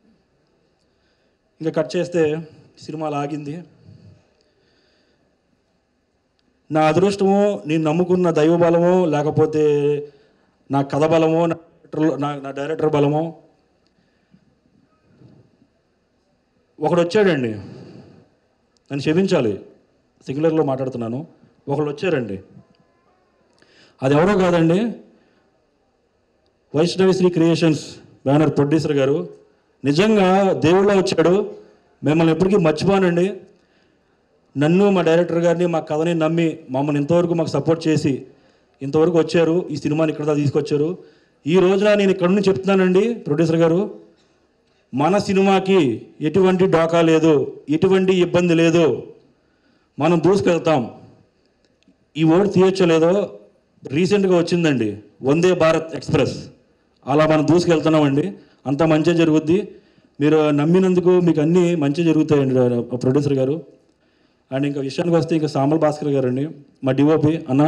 ఇంకా కట్ చేస్తే సినిమా లాగింది నా అదృష్టమో నేను నమ్ముకున్న దైవ బలమో లేకపోతే నా కథ బలమో నా డైరెక్టర్ నా నా డైరెక్టర్ బలమో ఒకడు వచ్చాడండి నన్ను క్షమించాలి సింగులర్లో మాట్లాడుతున్నాను ఒకళ్ళు వచ్చారండి అది ఎవరో కాదండి వైష్ణవిశ్రీ క్రియేషన్స్ బ్యానర్ ప్రొడ్యూసర్ గారు నిజంగా దేవుళ్ళ వచ్చాడు మిమ్మల్ని ఎప్పటికీ మర్చిపోనండి నన్ను మా డైరెక్టర్ గారిని మా కథని నమ్మి మమ్మల్ని ఇంతవరకు మాకు సపోర్ట్ చేసి ఇంతవరకు వచ్చారు ఈ సినిమాని ఇక్కడ దాకా తీసుకొచ్చారు ఈ రోజున నేను ఇక్కడ నుండి చెప్తున్నానండి ప్రొడ్యూసర్ గారు మన సినిమాకి ఎటువంటి డోకా లేదు ఎటువంటి ఇబ్బంది లేదు మనం దూసుకెళ్తాం ఈ ఓటు తీయచ్చో లేదో రీసెంట్గా వచ్చిందండి వందే భారత్ ఎక్స్ప్రెస్ అలా మనం దూసుకెళ్తున్నామండి అంత మంచిగా జరుగుద్ది మీరు నమ్మినందుకు మీకు అన్నీ మంచి జరుగుతాయండి ప్రొడ్యూసర్ గారు అండ్ ఇంకా విషయానికి వస్తే ఇంకా సామల్ భాస్కర్ గారు అండి మా డిఓపి అన్న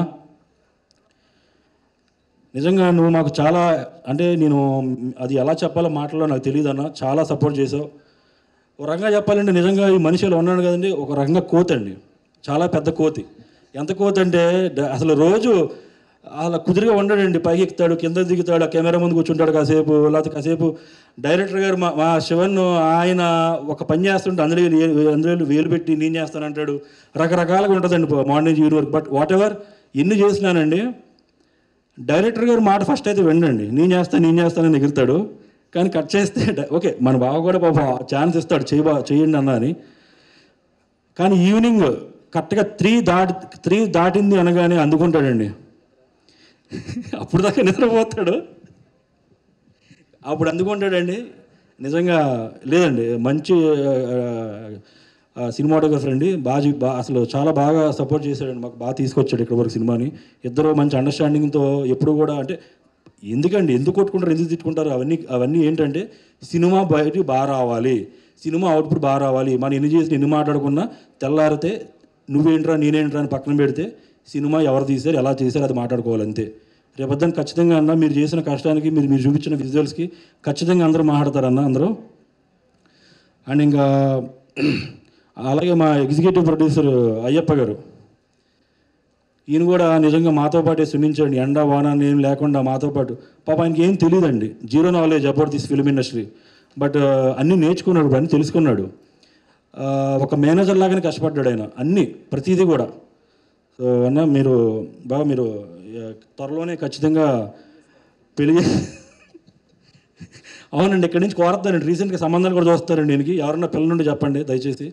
నిజంగా నువ్వు మాకు చాలా అంటే నేను అది ఎలా చెప్పాలో మాటలో నాకు తెలియదు అన్న చాలా సపోర్ట్ చేసావు ఒక రకంగా చెప్పాలంటే నిజంగా ఈ మనిషిలో ఉన్నాడు కదండి ఒక రకంగా కోతి అండి చాలా పెద్ద కోతి ఎంత కోతి అంటే డ- అసలు రోజు అలా కుదిరిగా ఉండడండి పైకి ఎక్కుతాడు కింద దిగుతాడు ఆ కెమెరా ముందు కూర్చుంటాడు కాసేపు లేకపోతే కాసేపు డైరెక్టర్ గారు మా మా శివన్ ఆయన ఒక పని చేస్తుంటే అందులో ఏ- అందులో వేలు పెట్టి నేను చేస్తానంటాడు రకరకాలుగా ఉంటుందండి మార్నింగ్ నుంచి ఈవినింగ్ వరకు బట్ వాట్ ఎవర్ ఎన్ని చేసినానండి డైరెక్టర్ గారు మాట ఫస్ట్ అయితే వినండి నేను చేస్తాను నేను చేస్తానని ఎగురుతాడు కానీ కట్ చేస్తే డ- ఓకే మన బావ కూడా పాప ఛాన్స్ ఇస్తాడు చేయ చేయండి అన్న అని కానీ ఈవినింగ్ కరెక్ట్గా త్రీ దాటి త్రీ దాటింది అనగానే అందుకుంటాడండి అప్పుడు దాకా నిద్రపోతాడు అప్పుడు అందుకుంటాడండి నిజంగా లేదండి మంచి సినిమాటోగ్రఫర్ అండి బాగా చే- బా అసలు చాలా బాగా సపోర్ట్ చేశాడండి మాకు బాగా తీసుకొచ్చాడు ఇక్కడ వరకు సినిమాని ఇద్దరు మంచి అండర్స్టాండింగ్తో ఎప్పుడు కూడా అంటే ఎందుకండి ఎందుకు కొట్టుకుంటారు ఎందుకు తిట్టుకుంటారు అవన్నీ అవన్నీ ఏంటంటే సినిమా బయటికి బాగా రావాలి సినిమా అవుట్పుట్ బాగా రావాలి మనం ఎన్ని చేసి ఎన్ని మాట్లాడుకున్నా తెల్లారితే నువ్వేంట్రా నేనేంట్రా అని పక్కన పెడితే సినిమా ఎవరు తీశారు ఎలా చేశారు అది మాట్లాడుకోవాలి అంతే రేపొద్దున ఖచ్చితంగా అన్న మీరు చేసిన కష్టానికి మీరు మీరు చూపించిన విజువల్స్కి ఖచ్చితంగా అందరూ మాట్లాడతారన్న అందరూ అండ్ ఇంకా అలాగే మా ఎగ్జిక్యూటివ్ ప్రొడ్యూసర్ అయ్యప్ప గారు ఈయన కూడా నిజంగా మాతో పాటే శ్రమించండి ఎండ వాన ఏం లేకుండా మాతో పాటు పాప ఆయనకి ఏం తెలియదండి zero knowledge about this film industry but అన్నీ నేర్చుకున్నాడు అన్నీ తెలుసుకున్నాడు ఆ, ఒక మేనేజర్ లాగానే కష్టపడ్డాడు ఆయన అన్నీ ప్రతిదీ కూడా సో అన్న మీరు బాగా మీరు ఆ, త్వరలోనే ఖచ్చితంగా పెళ్లి చే- అవునండి ఇక్కడి నుంచి కోరుతానండి రీసెంట్గా సంబంధాలు కూడా చూస్తారండి దీనికి ఎవరన్నా పిల్లల నుండి చెప్పండి దయచేసి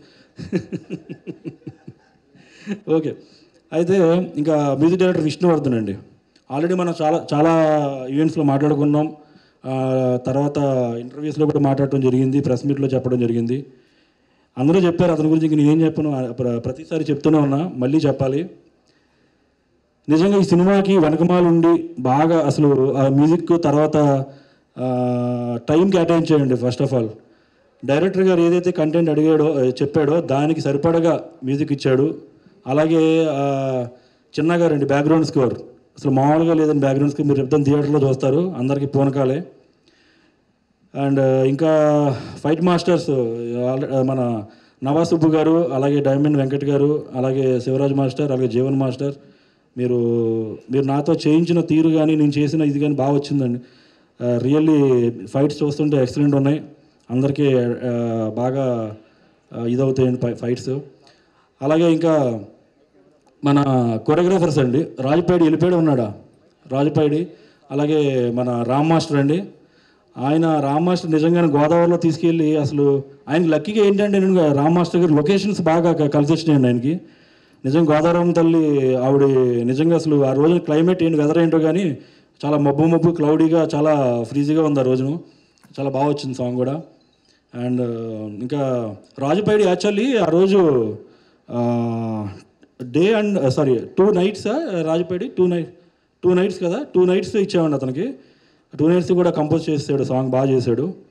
ఓకే అయితే ఇంకా మ్యూజిక్ డైరెక్టర్ విష్ణువర్ధన్ అండి ఆల్రెడీ మనం చాలా చాలా ఈవెంట్స్లో మాట్లాడుకున్నాం ఆ, తర్వాత ఇంటర్వ్యూస్లో కూడా మాట్లాడటం జరిగింది ప్రెస్ మీట్లో చెప్పడం జరిగింది అందరూ చెప్పారు అతని గురించి ఇంక నేనేం చెప్పను ఆ, ప్ర- ప్రతిసారి చెప్తూనే ఉన్నా మళ్ళీ చెప్పాలి నిజంగా ఈ సినిమాకి వెనకమాల ఉండి బాగా అసలు ఆ మ్యూజిక్ తర్వాత ఆ, టైం కేటాయించాడండి ఫస్ట్ ఆఫ్ ఆల్ డైరెక్టర్ గారు ఏదైతే కంటెంట్ అడిగాడో ఆ, చెప్పాడో దానికి సరిపడగా మ్యూజిక్ ఇచ్చాడు అలాగే ఆ, చిన్న గారండి బ్యాక్గ్రౌండ్ స్కోర్ అసలు మామూలుగా లేదండి బ్యాక్గ్రౌండ్ స్కోర్ మీరు చెప్తాను థియేటర్లో చూస్తారు అందరికీ పూనకాలే అండ్ ఇంకా ఫైట్ మాస్టర్స్ ఆల్రె- మన నవాసుబ్బు గారు అలాగే డైమండ్ వెంకట్ గారు అలాగే శివరాజ్ మాస్టర్ అలాగే జీవన్ మాస్టర్ మీరు మీరు నాతో చేయించిన తీరు కానీ నేను చేసిన ఇది కానీ బాగా వచ్చిందండి రియల్లీ ఫైట్స్ చూస్తుంటే ఎక్సలెంట్ ఉన్నాయి అందరికీ ఆ, బాగా ఆ, ఇదవుతాయండి ఫై- ఫైట్స్ అలాగే ఇంకా మన కొరియోగ్రాఫర్స్ అండి రాజుపైడి వెళ్ళిపోయాడు ఉన్నాడా రాజుపైడి అలాగే మన రామ్ మాస్టర్ అండి ఆయన రామ్ మాస్టర్ నిజంగానే గోదావరిలో తీసుకెళ్ళి అసలు ఆయనకి లక్కీగా ఏంటంటే నేను రామ్ మాస్టర్ గారి లొకేషన్స్ బాగా క- కలిసి వచ్చినాయండి ఆయనకి నిజంగా గోదావరం తల్లి ఆవిడ నిజంగా అసలు ఆ రోజున క్లైమేట్ ఏంటి వెదర్ ఏంటో కానీ చాలా మబ్బు మబ్బు క్లౌడీగా చాలా ఫ్రీజీగా ఉంది ఆ రోజును చాలా బాగా వచ్చింది సాంగ్ కూడా అండ్ ఇంకా రాజుపైడి యాక్చువల్లీ ఆ రోజు day and sorry two nights Raju Pedi two night two nights కదా టూ నైట్స్ ఇచ్చామండి అతనికి టూ నైట్స్ కూడా కంపోజ్ చేసాడు సాంగ్ బాగా చేశాడు